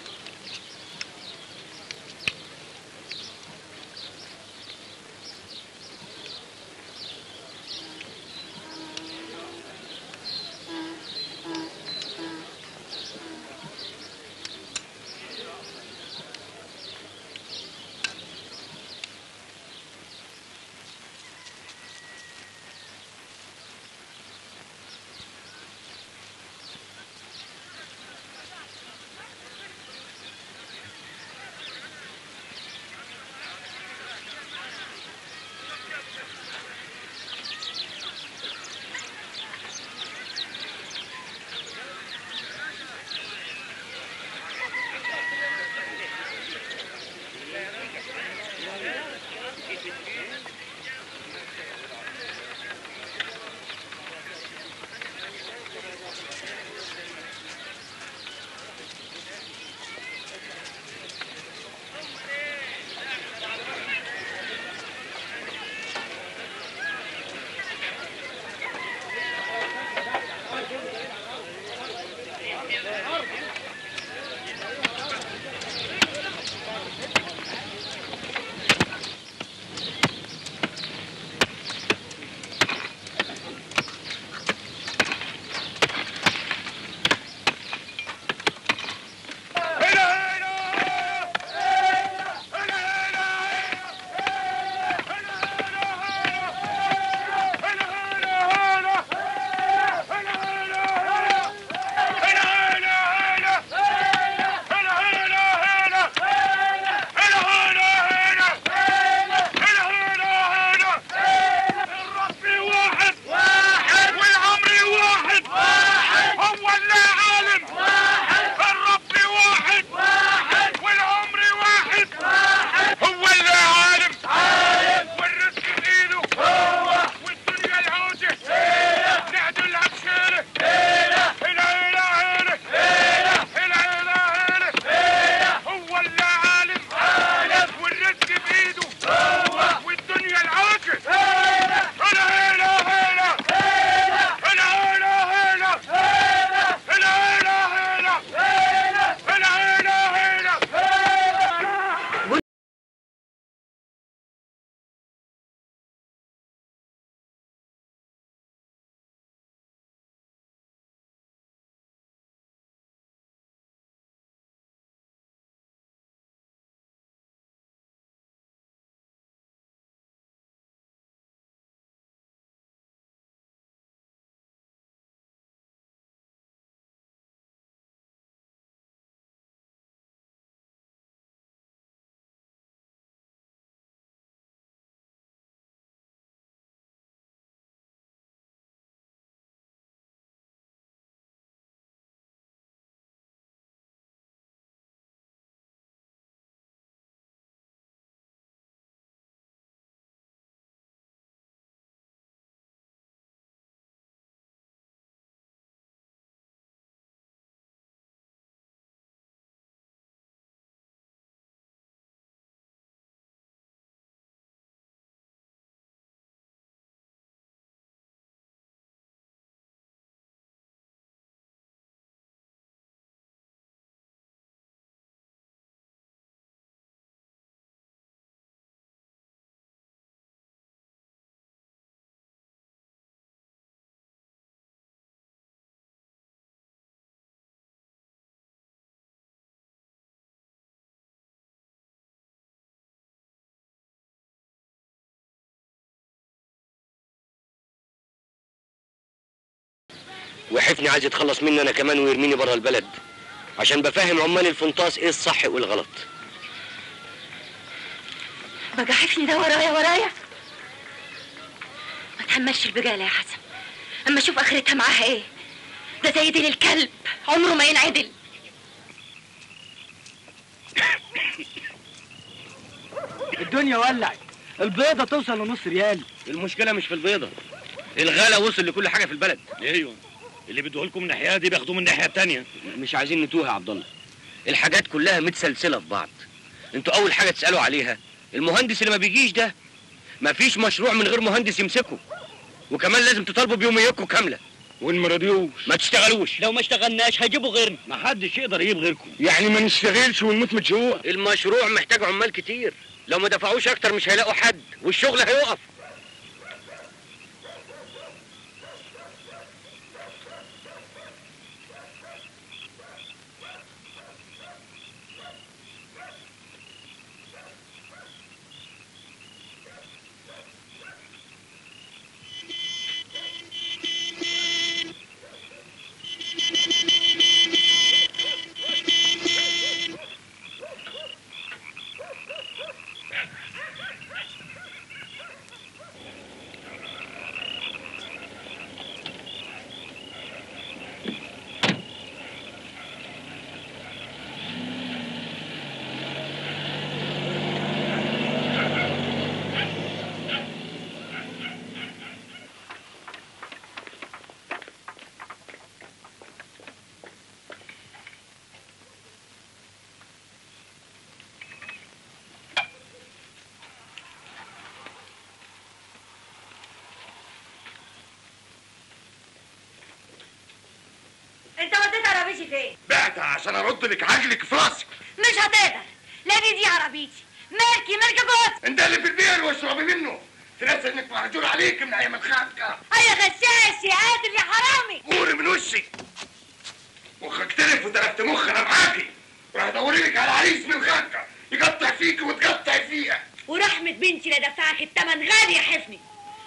وحفني عايز يتخلص مني انا كمان ويرميني بره البلد عشان بفهم عمال الفنطاس ايه الصح وايه الغلط بقى حفني ده ورايا ورايا ما تحملش البقالة يا حسن اما اشوف اخرتها معاها ايه ده زي ديل الكلب عمره ما ينعدل الدنيا ولعت البيضة توصل لنص ريال المشكله مش في البيضه الغلا وصل لكل حاجه في البلد ايوه اللي بيدوه لكم من الناحيه دي بياخدوه من الناحيه التانيه مش عايزين نتوه يا عبد الله الحاجات كلها متسلسله في بعض انتوا اول حاجه تسالوا عليها المهندس اللي ما بيجيش ده مفيش مشروع من غير مهندس يمسكه وكمان لازم تطالبوا بيوميتكم كامله وان ما رضيوش ما تشتغلوش لو ما اشتغلناش هيجيبوا غيرنا ما حدش يقدر يجيب غيركم يعني ما نشتغلش ونموت من الجوع المشروع محتاج عمال كتير لو ما دفعوش اكتر مش هيلاقوا حد والشغل هيقف انت وديت عربيتي فين؟ بعتها عشان ارد لك عجلك في راسك مش هتقدر لان دي عربيتي مالكي مالكي جوز انت اللي في البير واشربي منه تنسى انك مهجور عليك من ايام الخانقه يا غشاش يا قاتل يا حرامي قوري من وشي مخك تلف وتلفت مخ انا معاكي راح ادوري لك على عريس من الخانقه يقطع فيك وتقطع فيها ورحمة بنتي لا دفعك التمن غالي يا حفني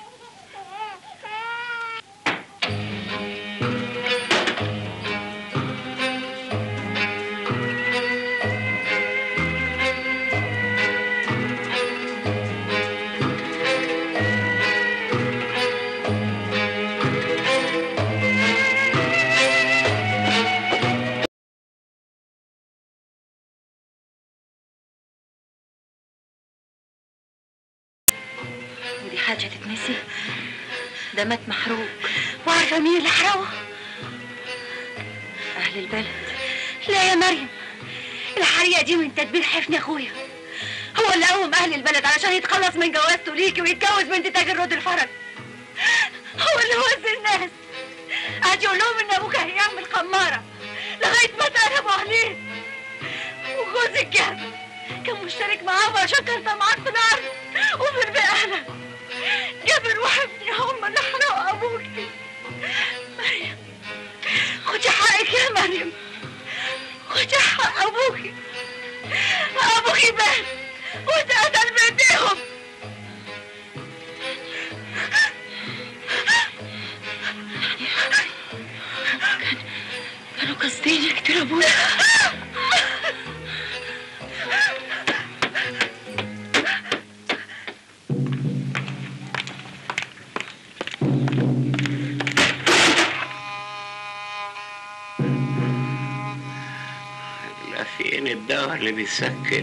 ودي حاجة تتنسي ده مات محروق وعارفة مين اللي حرقه؟ أهل البلد لا يا مريم الحريقة دي من تدبير حفني اخويا هو اللي قوم اهل البلد علشان يتخلص من جوازته ليكي ويتجوز بنت تاجر رود الفرج هو اللي وزن الناس قعد يقول لهم ان ابوك هيعمل خمارة لغاية ما اتقلبوا عليه وجوز الجهل كان مشترك معاهم عشان كان طمعان في الارض وفي البقالة جابر وحفني هم اللي حرقوا ابوكي مريم خدي حقك يا مريم خدي حق ابوكي ابوكي مات واتقتل بايديهم كانوا قاصدين يقتلوا ابويا لا فين الدواء اللي بيسكن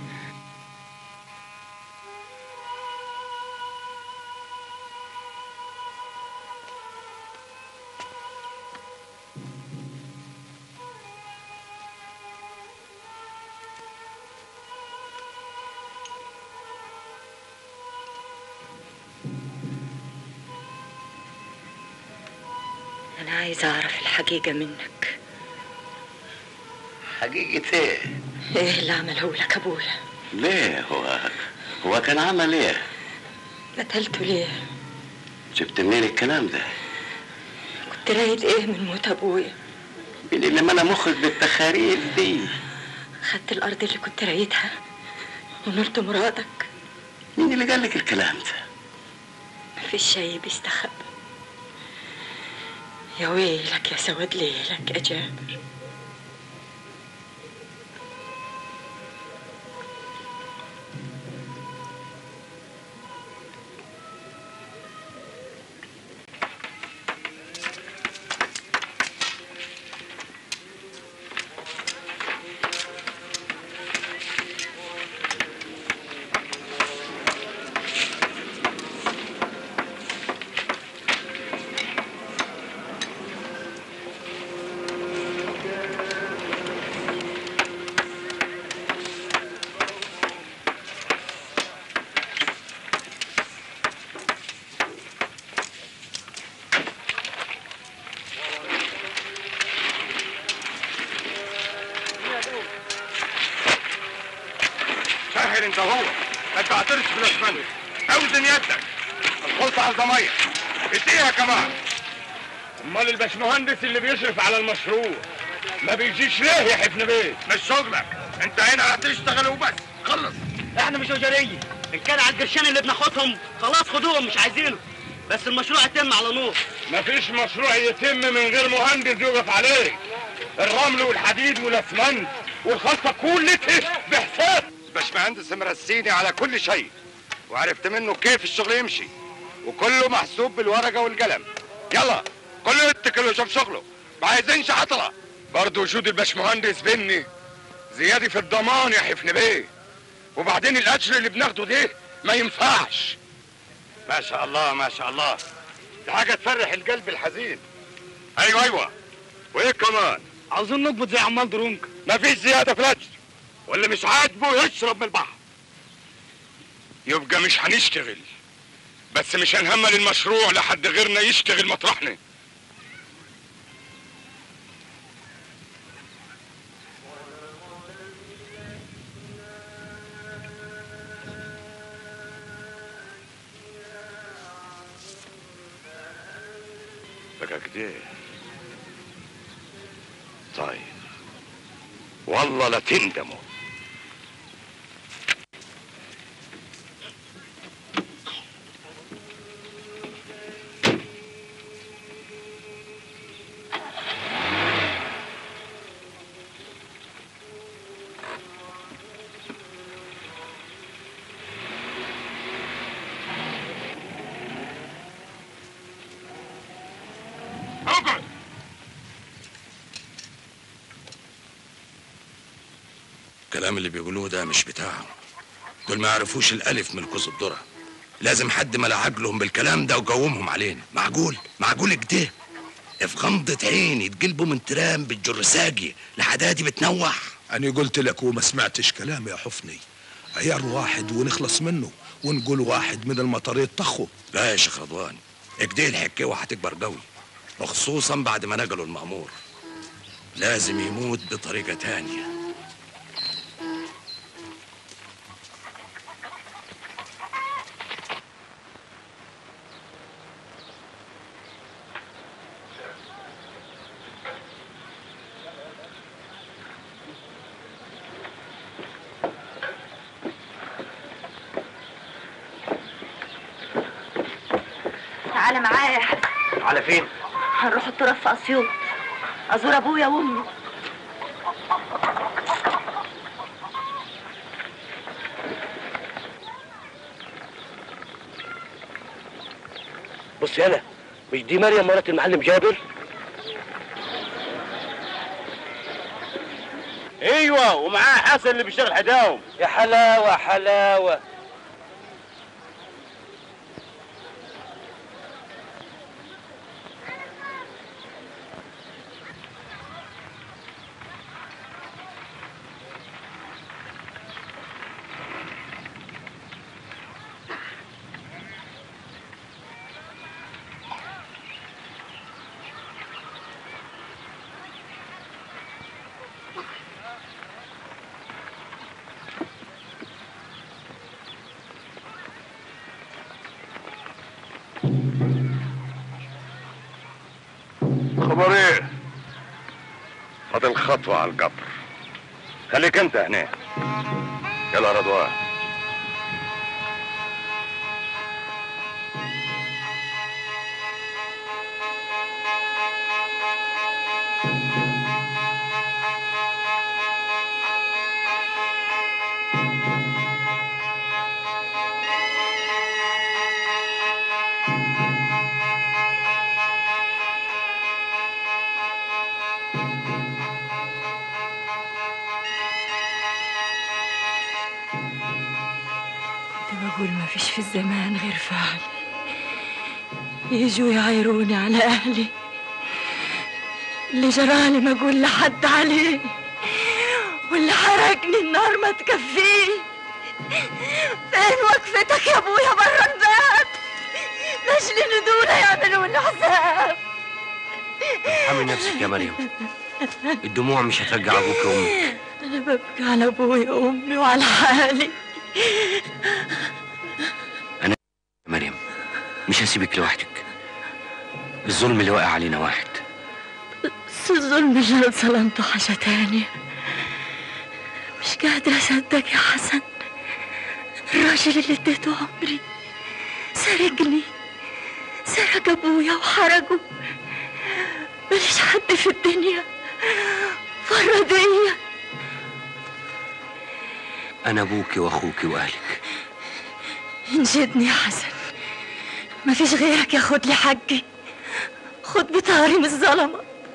أنا عايزة أعرف الحقيقة منك حقيقة ايه؟ إيه اللي عمله لك أبويا ليه هو هو كان عمل ايه؟ قتلته ليه جبت منين الكلام ده؟ كنت رايد إيه من موت أبويا مين اللي ملا مخك بالتخاريف دي؟ خدت الأرض اللي كنت رايدها ونلت مرادك مين اللي قال لك الكلام ده؟ مفيش شي بيستخبى يا ويلك يا سواد ليلك يا جابر داير انت هو ما تعترش بالاسمنت اوزن يدك الخلطة على ميه اديها كمان امال الباشمهندس اللي بيشرف على المشروع ما بيجيش ليه يا حفن بيه مش شغلك انت هنا هتشتغل وبس خلص احنا مش وجريه ان كان على القرشين اللي بناخدهم خلاص خدوهم مش عايزينه بس المشروع يتم على نور مفيش مشروع يتم من غير مهندس يقف عليه الرمل والحديد والاسمنت والخلطه كلها بحساب باشمهندس مرسيني على كل شيء وعرفت منه كيف الشغل يمشي وكله محسوب بالورقه والقلم يلا كله يتكل ويشوف شغله ما عايزينش عطله برضه وجود الباشمهندس بيني زياده في الضمان يا حفن بيه وبعدين الاجر اللي بناخده ده ما ينفعش ما شاء الله ما شاء الله دي حاجه تفرح القلب الحزين ايوه ايوه وايه كمان عاوزين نقبض زي عمال درونك مفيش زياده في الاجر واللي مش عاجبه يشرب من البحر يبقى مش هنشتغل بس مش هنهمل المشروع لحد غيرنا يشتغل مطرحنا بقى كده طيب والله لا تندموا اقعد الكلام اللي بيقولوه ده مش بتاعهم دول ما يعرفوش الالف من الكوز الذره لازم حد ملعب لهم بالكلام ده وقومهم علينا معقول معقول كده في غمضة عين يتقلبوا من ترام بالجرساجي لحدادي بتنوح أنا قلت لك وما سمعتش كلامي يا حفني عيار واحد ونخلص منه ونقول واحد من المطاريد طخه لا يا شيخ رضوان كده الحكاية هتكبر قوي وخصوصا بعد ما نقلوا المأمور لازم يموت بطريقة تانية تعالى معايا يا حسن على فين هنروح التراب في اسيوط ازور ابويا وامي بص يالا مش دي مريم مرات المعلم جابر ايوه ومعاه حسن اللي بيشتغل حداهم يا حلاوه حلاوه خبر ايه فاضل خطوة على القبر خليك انت هنا يلا رضوان كنت بقول ما فيش في الزمان غير فعل يجوا يعايروني على أهلي اللي جرالي ما أقول لحد عليه واللي حرقني النار ما تكفيه فين وقفتك يا أبويا برا الباب لاجل ندولة يعملوا لنا حساب ارحمي نفسك يا مريم الدموع مش هترجع ابوك وامك أنا ببكي على أبويا وأمي وعلى حالي انا يا مريم مش هسيبك لوحدك الظلم اللي واقع علينا واحد بس الظلم اللي انا ظلمته حاجة تانية مش قادرة اصدق يا حسن الراجل اللي اديته عمري سرقني سرق ابويا وحرقه ماليش حد في الدنيا فردية انا ابوكي واخوكي واهلك انجدني يا حسن ما فيش غيرك ياخد لي حقي خد بطاري من الظلمه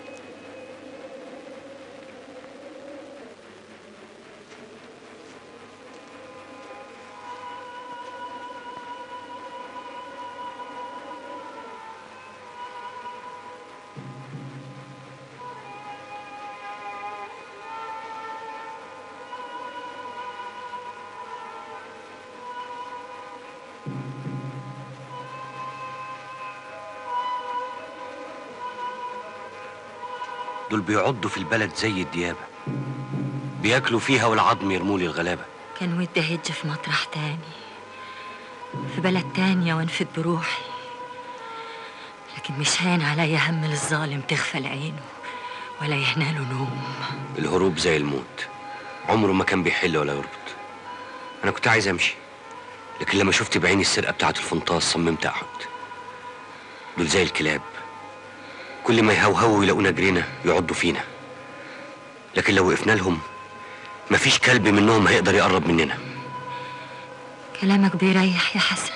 دول بيعضوا في البلد زي الديابة بياكلوا فيها والعظم يرموا لي الغلابة كان ودي اهج في مطرح تاني في بلد تانية وانفد بروحي لكن مش هين عليا هم الظالم تغفل عينه ولا يهناله نوم الهروب زي الموت عمره ما كان بيحل ولا يربط انا كنت عايز امشي لكن لما شفت بعيني السرقة بتاعة الفنطاس صممت اقعد دول زي الكلاب كل ما يهوهوا يلاقونا جرينا يعضوا فينا لكن لو وقفنا لهم مفيش كلب منهم هيقدر يقرب مننا كلامك بيريح يا حسن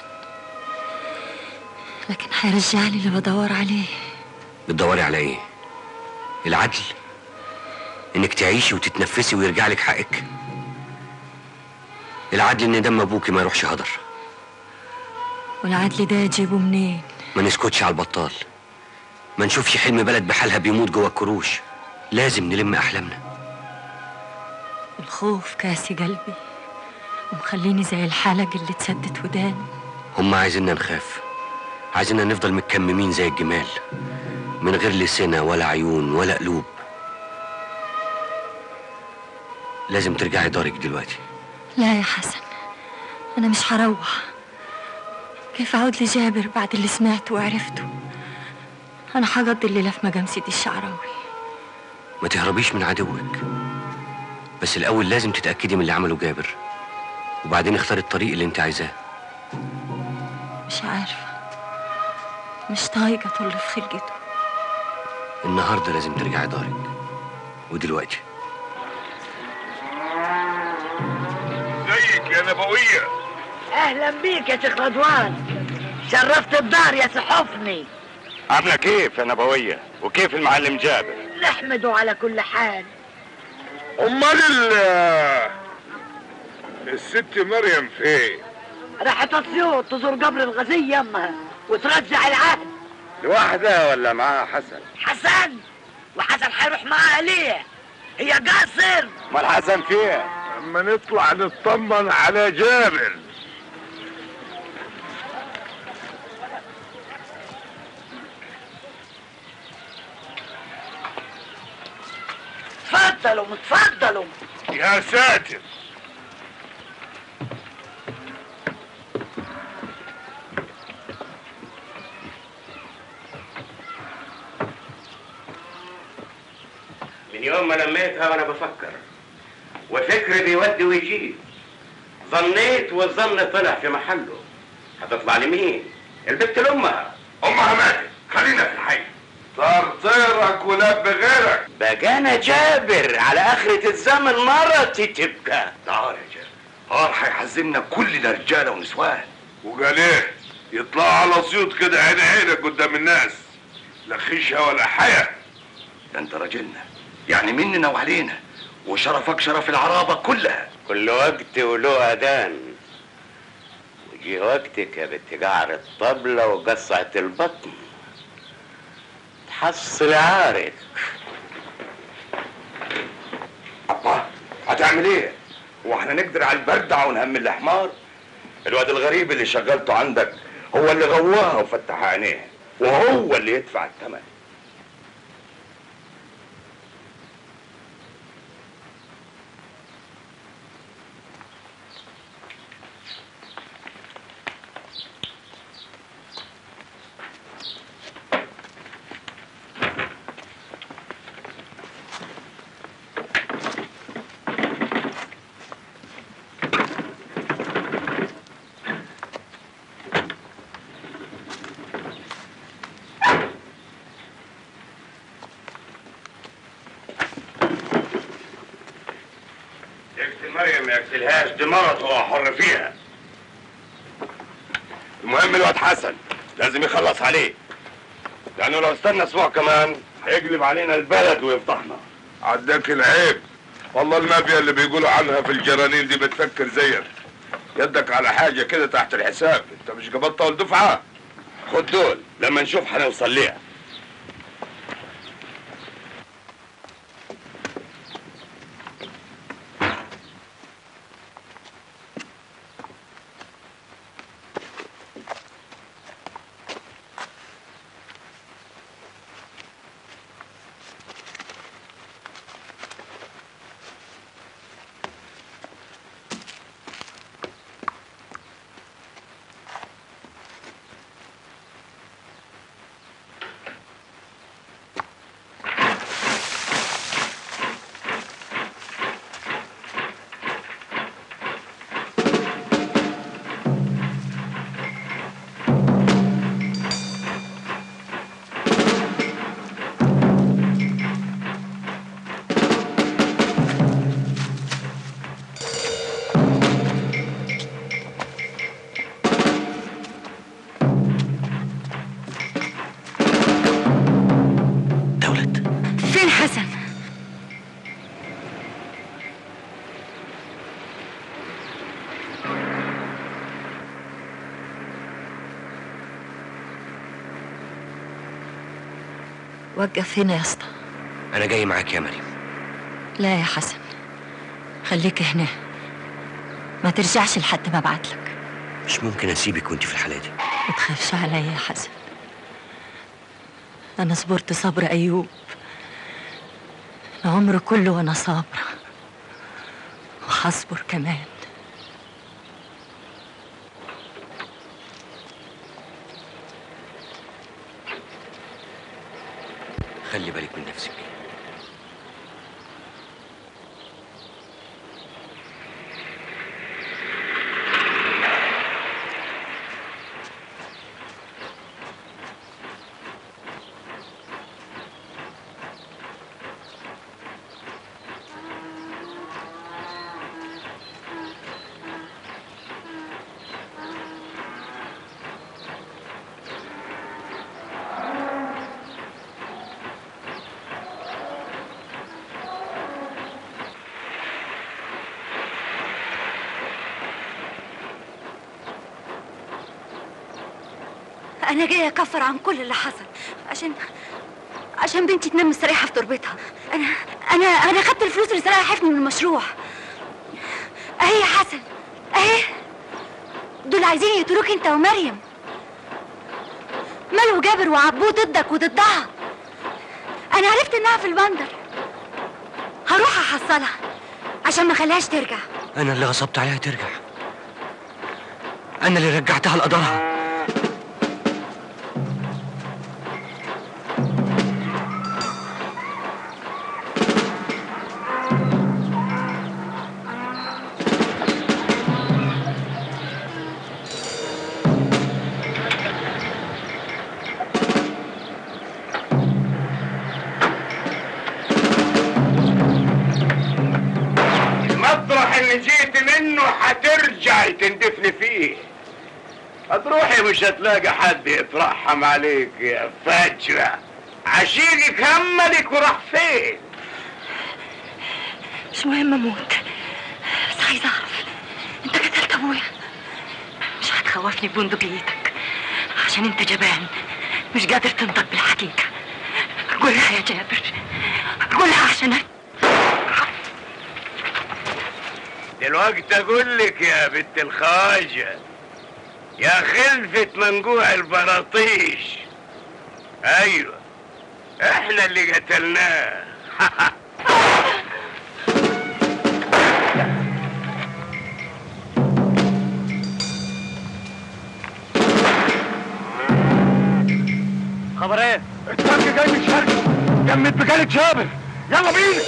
لكن هيرجع لي اللي بدور عليه بتدوري على ايه العدل انك تعيشي وتتنفسي ويرجع لك حقك العدل ان دم ابوكي ما يروحش هدر والعدل ده اجيبه منين ما نسكتش على البطال ما نشوفش حلم بلد بحالها بيموت جوه الكروش لازم نلم احلامنا الخوف كاسي قلبي ومخليني زي الحلق اللي اتسدت وداني هم عايزيننا نخاف عايزيننا نفضل متكممين زي الجمال من غير لسنة ولا عيون ولا قلوب لازم ترجعي دارك دلوقتي لا يا حسن انا مش هروح كيف اعود لجابر بعد اللي سمعته وعرفته انا هقضي الليله في مقام سيدي الشعراوي ما تهربيش من عدوك بس الأول لازم تتأكدي من اللي عمله جابر وبعدين اختاري الطريق اللي انت عايزاه مش عارفه مش طايقه اطل في خلقته النهارده لازم ترجعي دارك ودلوقتي زيك يا نبوية اهلا بيك يا شيخ رضوان شرفت الدار يا سحفني عاملة كيف يا نبوية وكيف المعلم جابر نحمده على كل حال امال ال الست مريم فين راحت اسيوط تزور قبر الغزية يمها وترجع العهد لوحدها ولا معاها حسن حسن وحسن هيروح معاها ليه هي قاصر امال حسن فين اما نطلع نطمن على جابر تفضلوا تفضلوا يا ساتر من يوم ما لميتها وانا بفكر وفكري بيودي ويجيب ظنيت والظن طلع في محله هتطلع لمين البت لامها امها ماتت خلينا في الحي صار طيرك ولب غيرك بقى انا جابر على اخرة الزمن مرتي تبقى تعال يا جابر هار هيحزمنا كلنا رجاله ونسوان وقال ايه يطلع على صيوط كده عين عينك قدام الناس لا خيشة ولا حياة ده انت راجلنا يعني مننا وعلينا وشرفك شرف العرابة كلها كل وقت وله اذان وجي وقتك يا بنت قعر الطبلة وقصعة البطن تحصل عارك أبا هتعمل ايه؟ واحنا نقدر على البردع ونهم الحمار؟ الواد الغريب اللي شغلته عندك هو اللي غواها وفتح عينيه وهو اللي يدفع الثمن مريم ما يقتلهاش دي مرض هو حر فيها المهم الواد حسن لازم يخلص عليه لانه لو استنى اسبوع كمان هيقلب علينا البلد ويفضحنا عداك العيب والله المافيا اللي بيقولوا عنها في الجرانين دي بتفكر زيك يدك على حاجة كده تحت الحساب انت مش قبضت اول دفعة خد دول لما نشوف هنوصل ليها فين حسن وقف هنا يا اسطى انا جاي معاك يا مريم لا يا حسن خليك هنا ما ترجعش لحد ما ابعتلك مش ممكن اسيبك وانت في الحاله دي ما تخافش عليا يا حسن انا صبرت صبر ايوب العمر كله وانا صابره وهصبر كمان خلي بالك من نفسك انا جايه اكفر عن كل اللي حصل عشان عشان بنتي تنام مستريحه في تربتها انا انا انا خدت الفلوس اللي سرقها حفني من المشروع اهي يا حسن اهي دول عايزين يقتلوك انت ومريم مالو جابر وعبوه ضدك وضدها انا عرفت انها في البندر هروح احصلها عشان ما اخليهاش ترجع انا اللي غصبت عليها ترجع انا اللي رجعتها لقدرها المطرح اللي جيت منه هترجعي تندفني فيه هتروحي مش هتلاقي حد يترحم عليك يا فجرة عشيقك هملك وراح فين مش مهم اموت بس عايزه اعرف انت قتلت ابويا مش هتخوفني ببندقيتك عشان انت جبان مش قادر تنطق بالحقيقه قولها يا جابر قولها عشان أ- دلوقتي اقول لك يا بنت الخواجة يا خلفة منجوع البراطيش ايوه احنا اللي قتلناه خبر ايه؟ التانك جاي من شرقي جمد بجالة جابر يلا بينا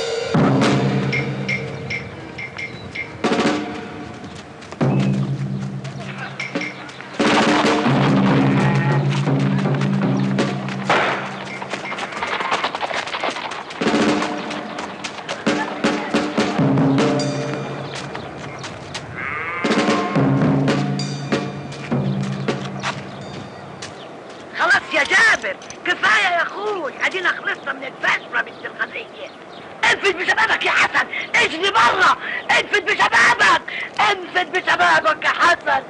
ادينا خلصنا من الفشرة بنت الخزية انفد بشبابك يا حسن اجري برا انفد بشبابك انفد بشبابك يا حسن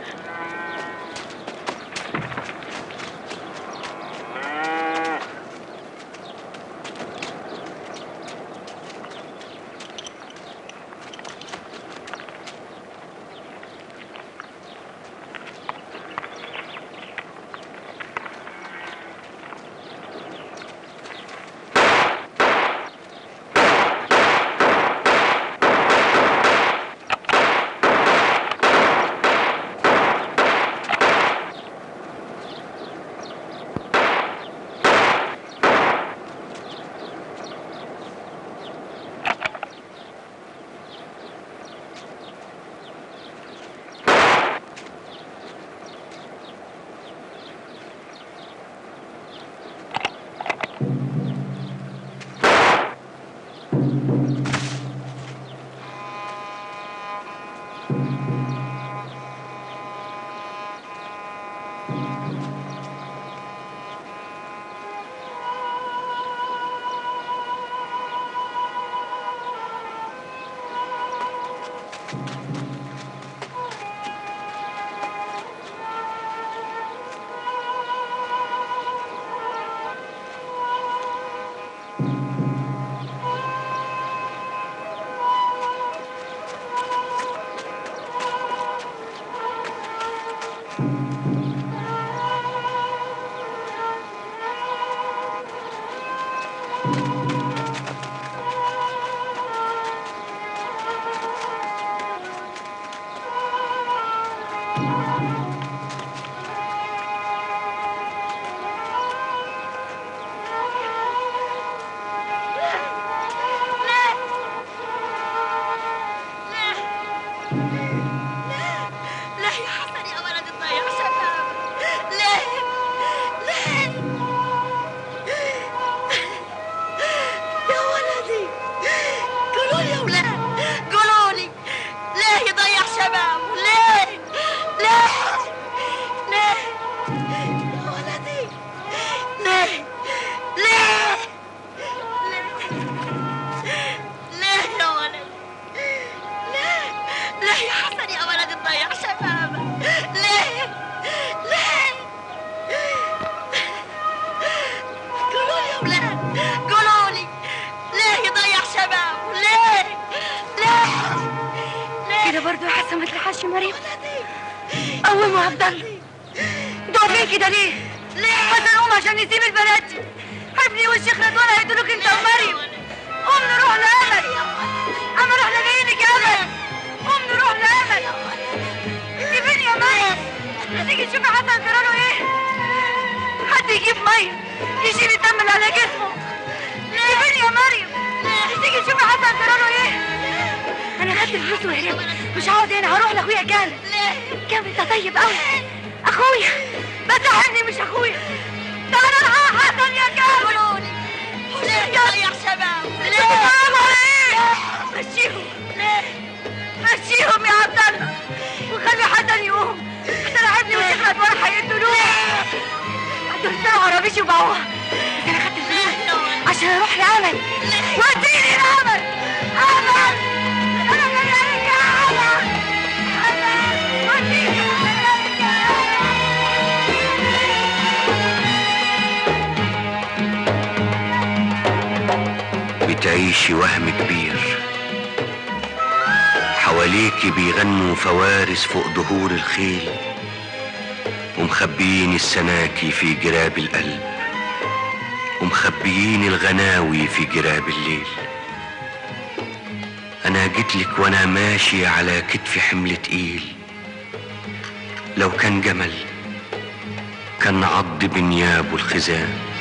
لا يا حسن يا ولد تضيع شباب ليه ليه يا ولدي قولوا لي يا ولاد قولوا لي ليه يضيع شباب ليه ليه ليه يا ولدي ليه ليه ليه يا ولد ليه ليه يا حسن يا ولد تضيع شبابك ليه ليه قولوا لي يا ولاد قولوا لي ليه يضيع شبابه ليه ليه كده برضه يا حسن ما تلحقش مريم قوموا يا عبد الله ضعفين كده ليه؟ ليه؟ حسن قوم عشان نسيب البنات دي ابني والشيخ رضوان هيدولوك انت ومريم قوم نروح لامل اما رحنا جايينك يا امل قوم نروح لامل انت فين يا مريم؟ هتيجي تشوفي حسن جراله ايه؟ حد يجيب ميه يشيل الدم اللي على جسمه انت فين يا مريم؟ تيجي تشوفي حسن جراله ايه؟ انا خدت الفلوس وهربت مش هقعد هنا هروح لاخويا كامل كامل انت طيب قوي اخويا بس عني مش اخويا تعالى الحق حسن يا كامل ليه يضيع شباب ليه مشيهم ليه مشيهم يا عبد الله وخلي حسن يقوم حسن ابني والشيخ رضوان هيقتلوه هترسلوا عربيش وباعوها بس انا خدت الفلوس عشان اروح لامل وديني لامل امل انا جاي يا امل امل وديني بتعيشي وهم كبير حواليكي بيغنوا فوارس فوق ظهور الخيل ومخبيين السناكي في جراب القلب ومخبيين الغناوي في جراب الليل انا جيتلك وانا ماشي على كتفي حمل تقيل لو كان جمل كان عض بنيابه الخزان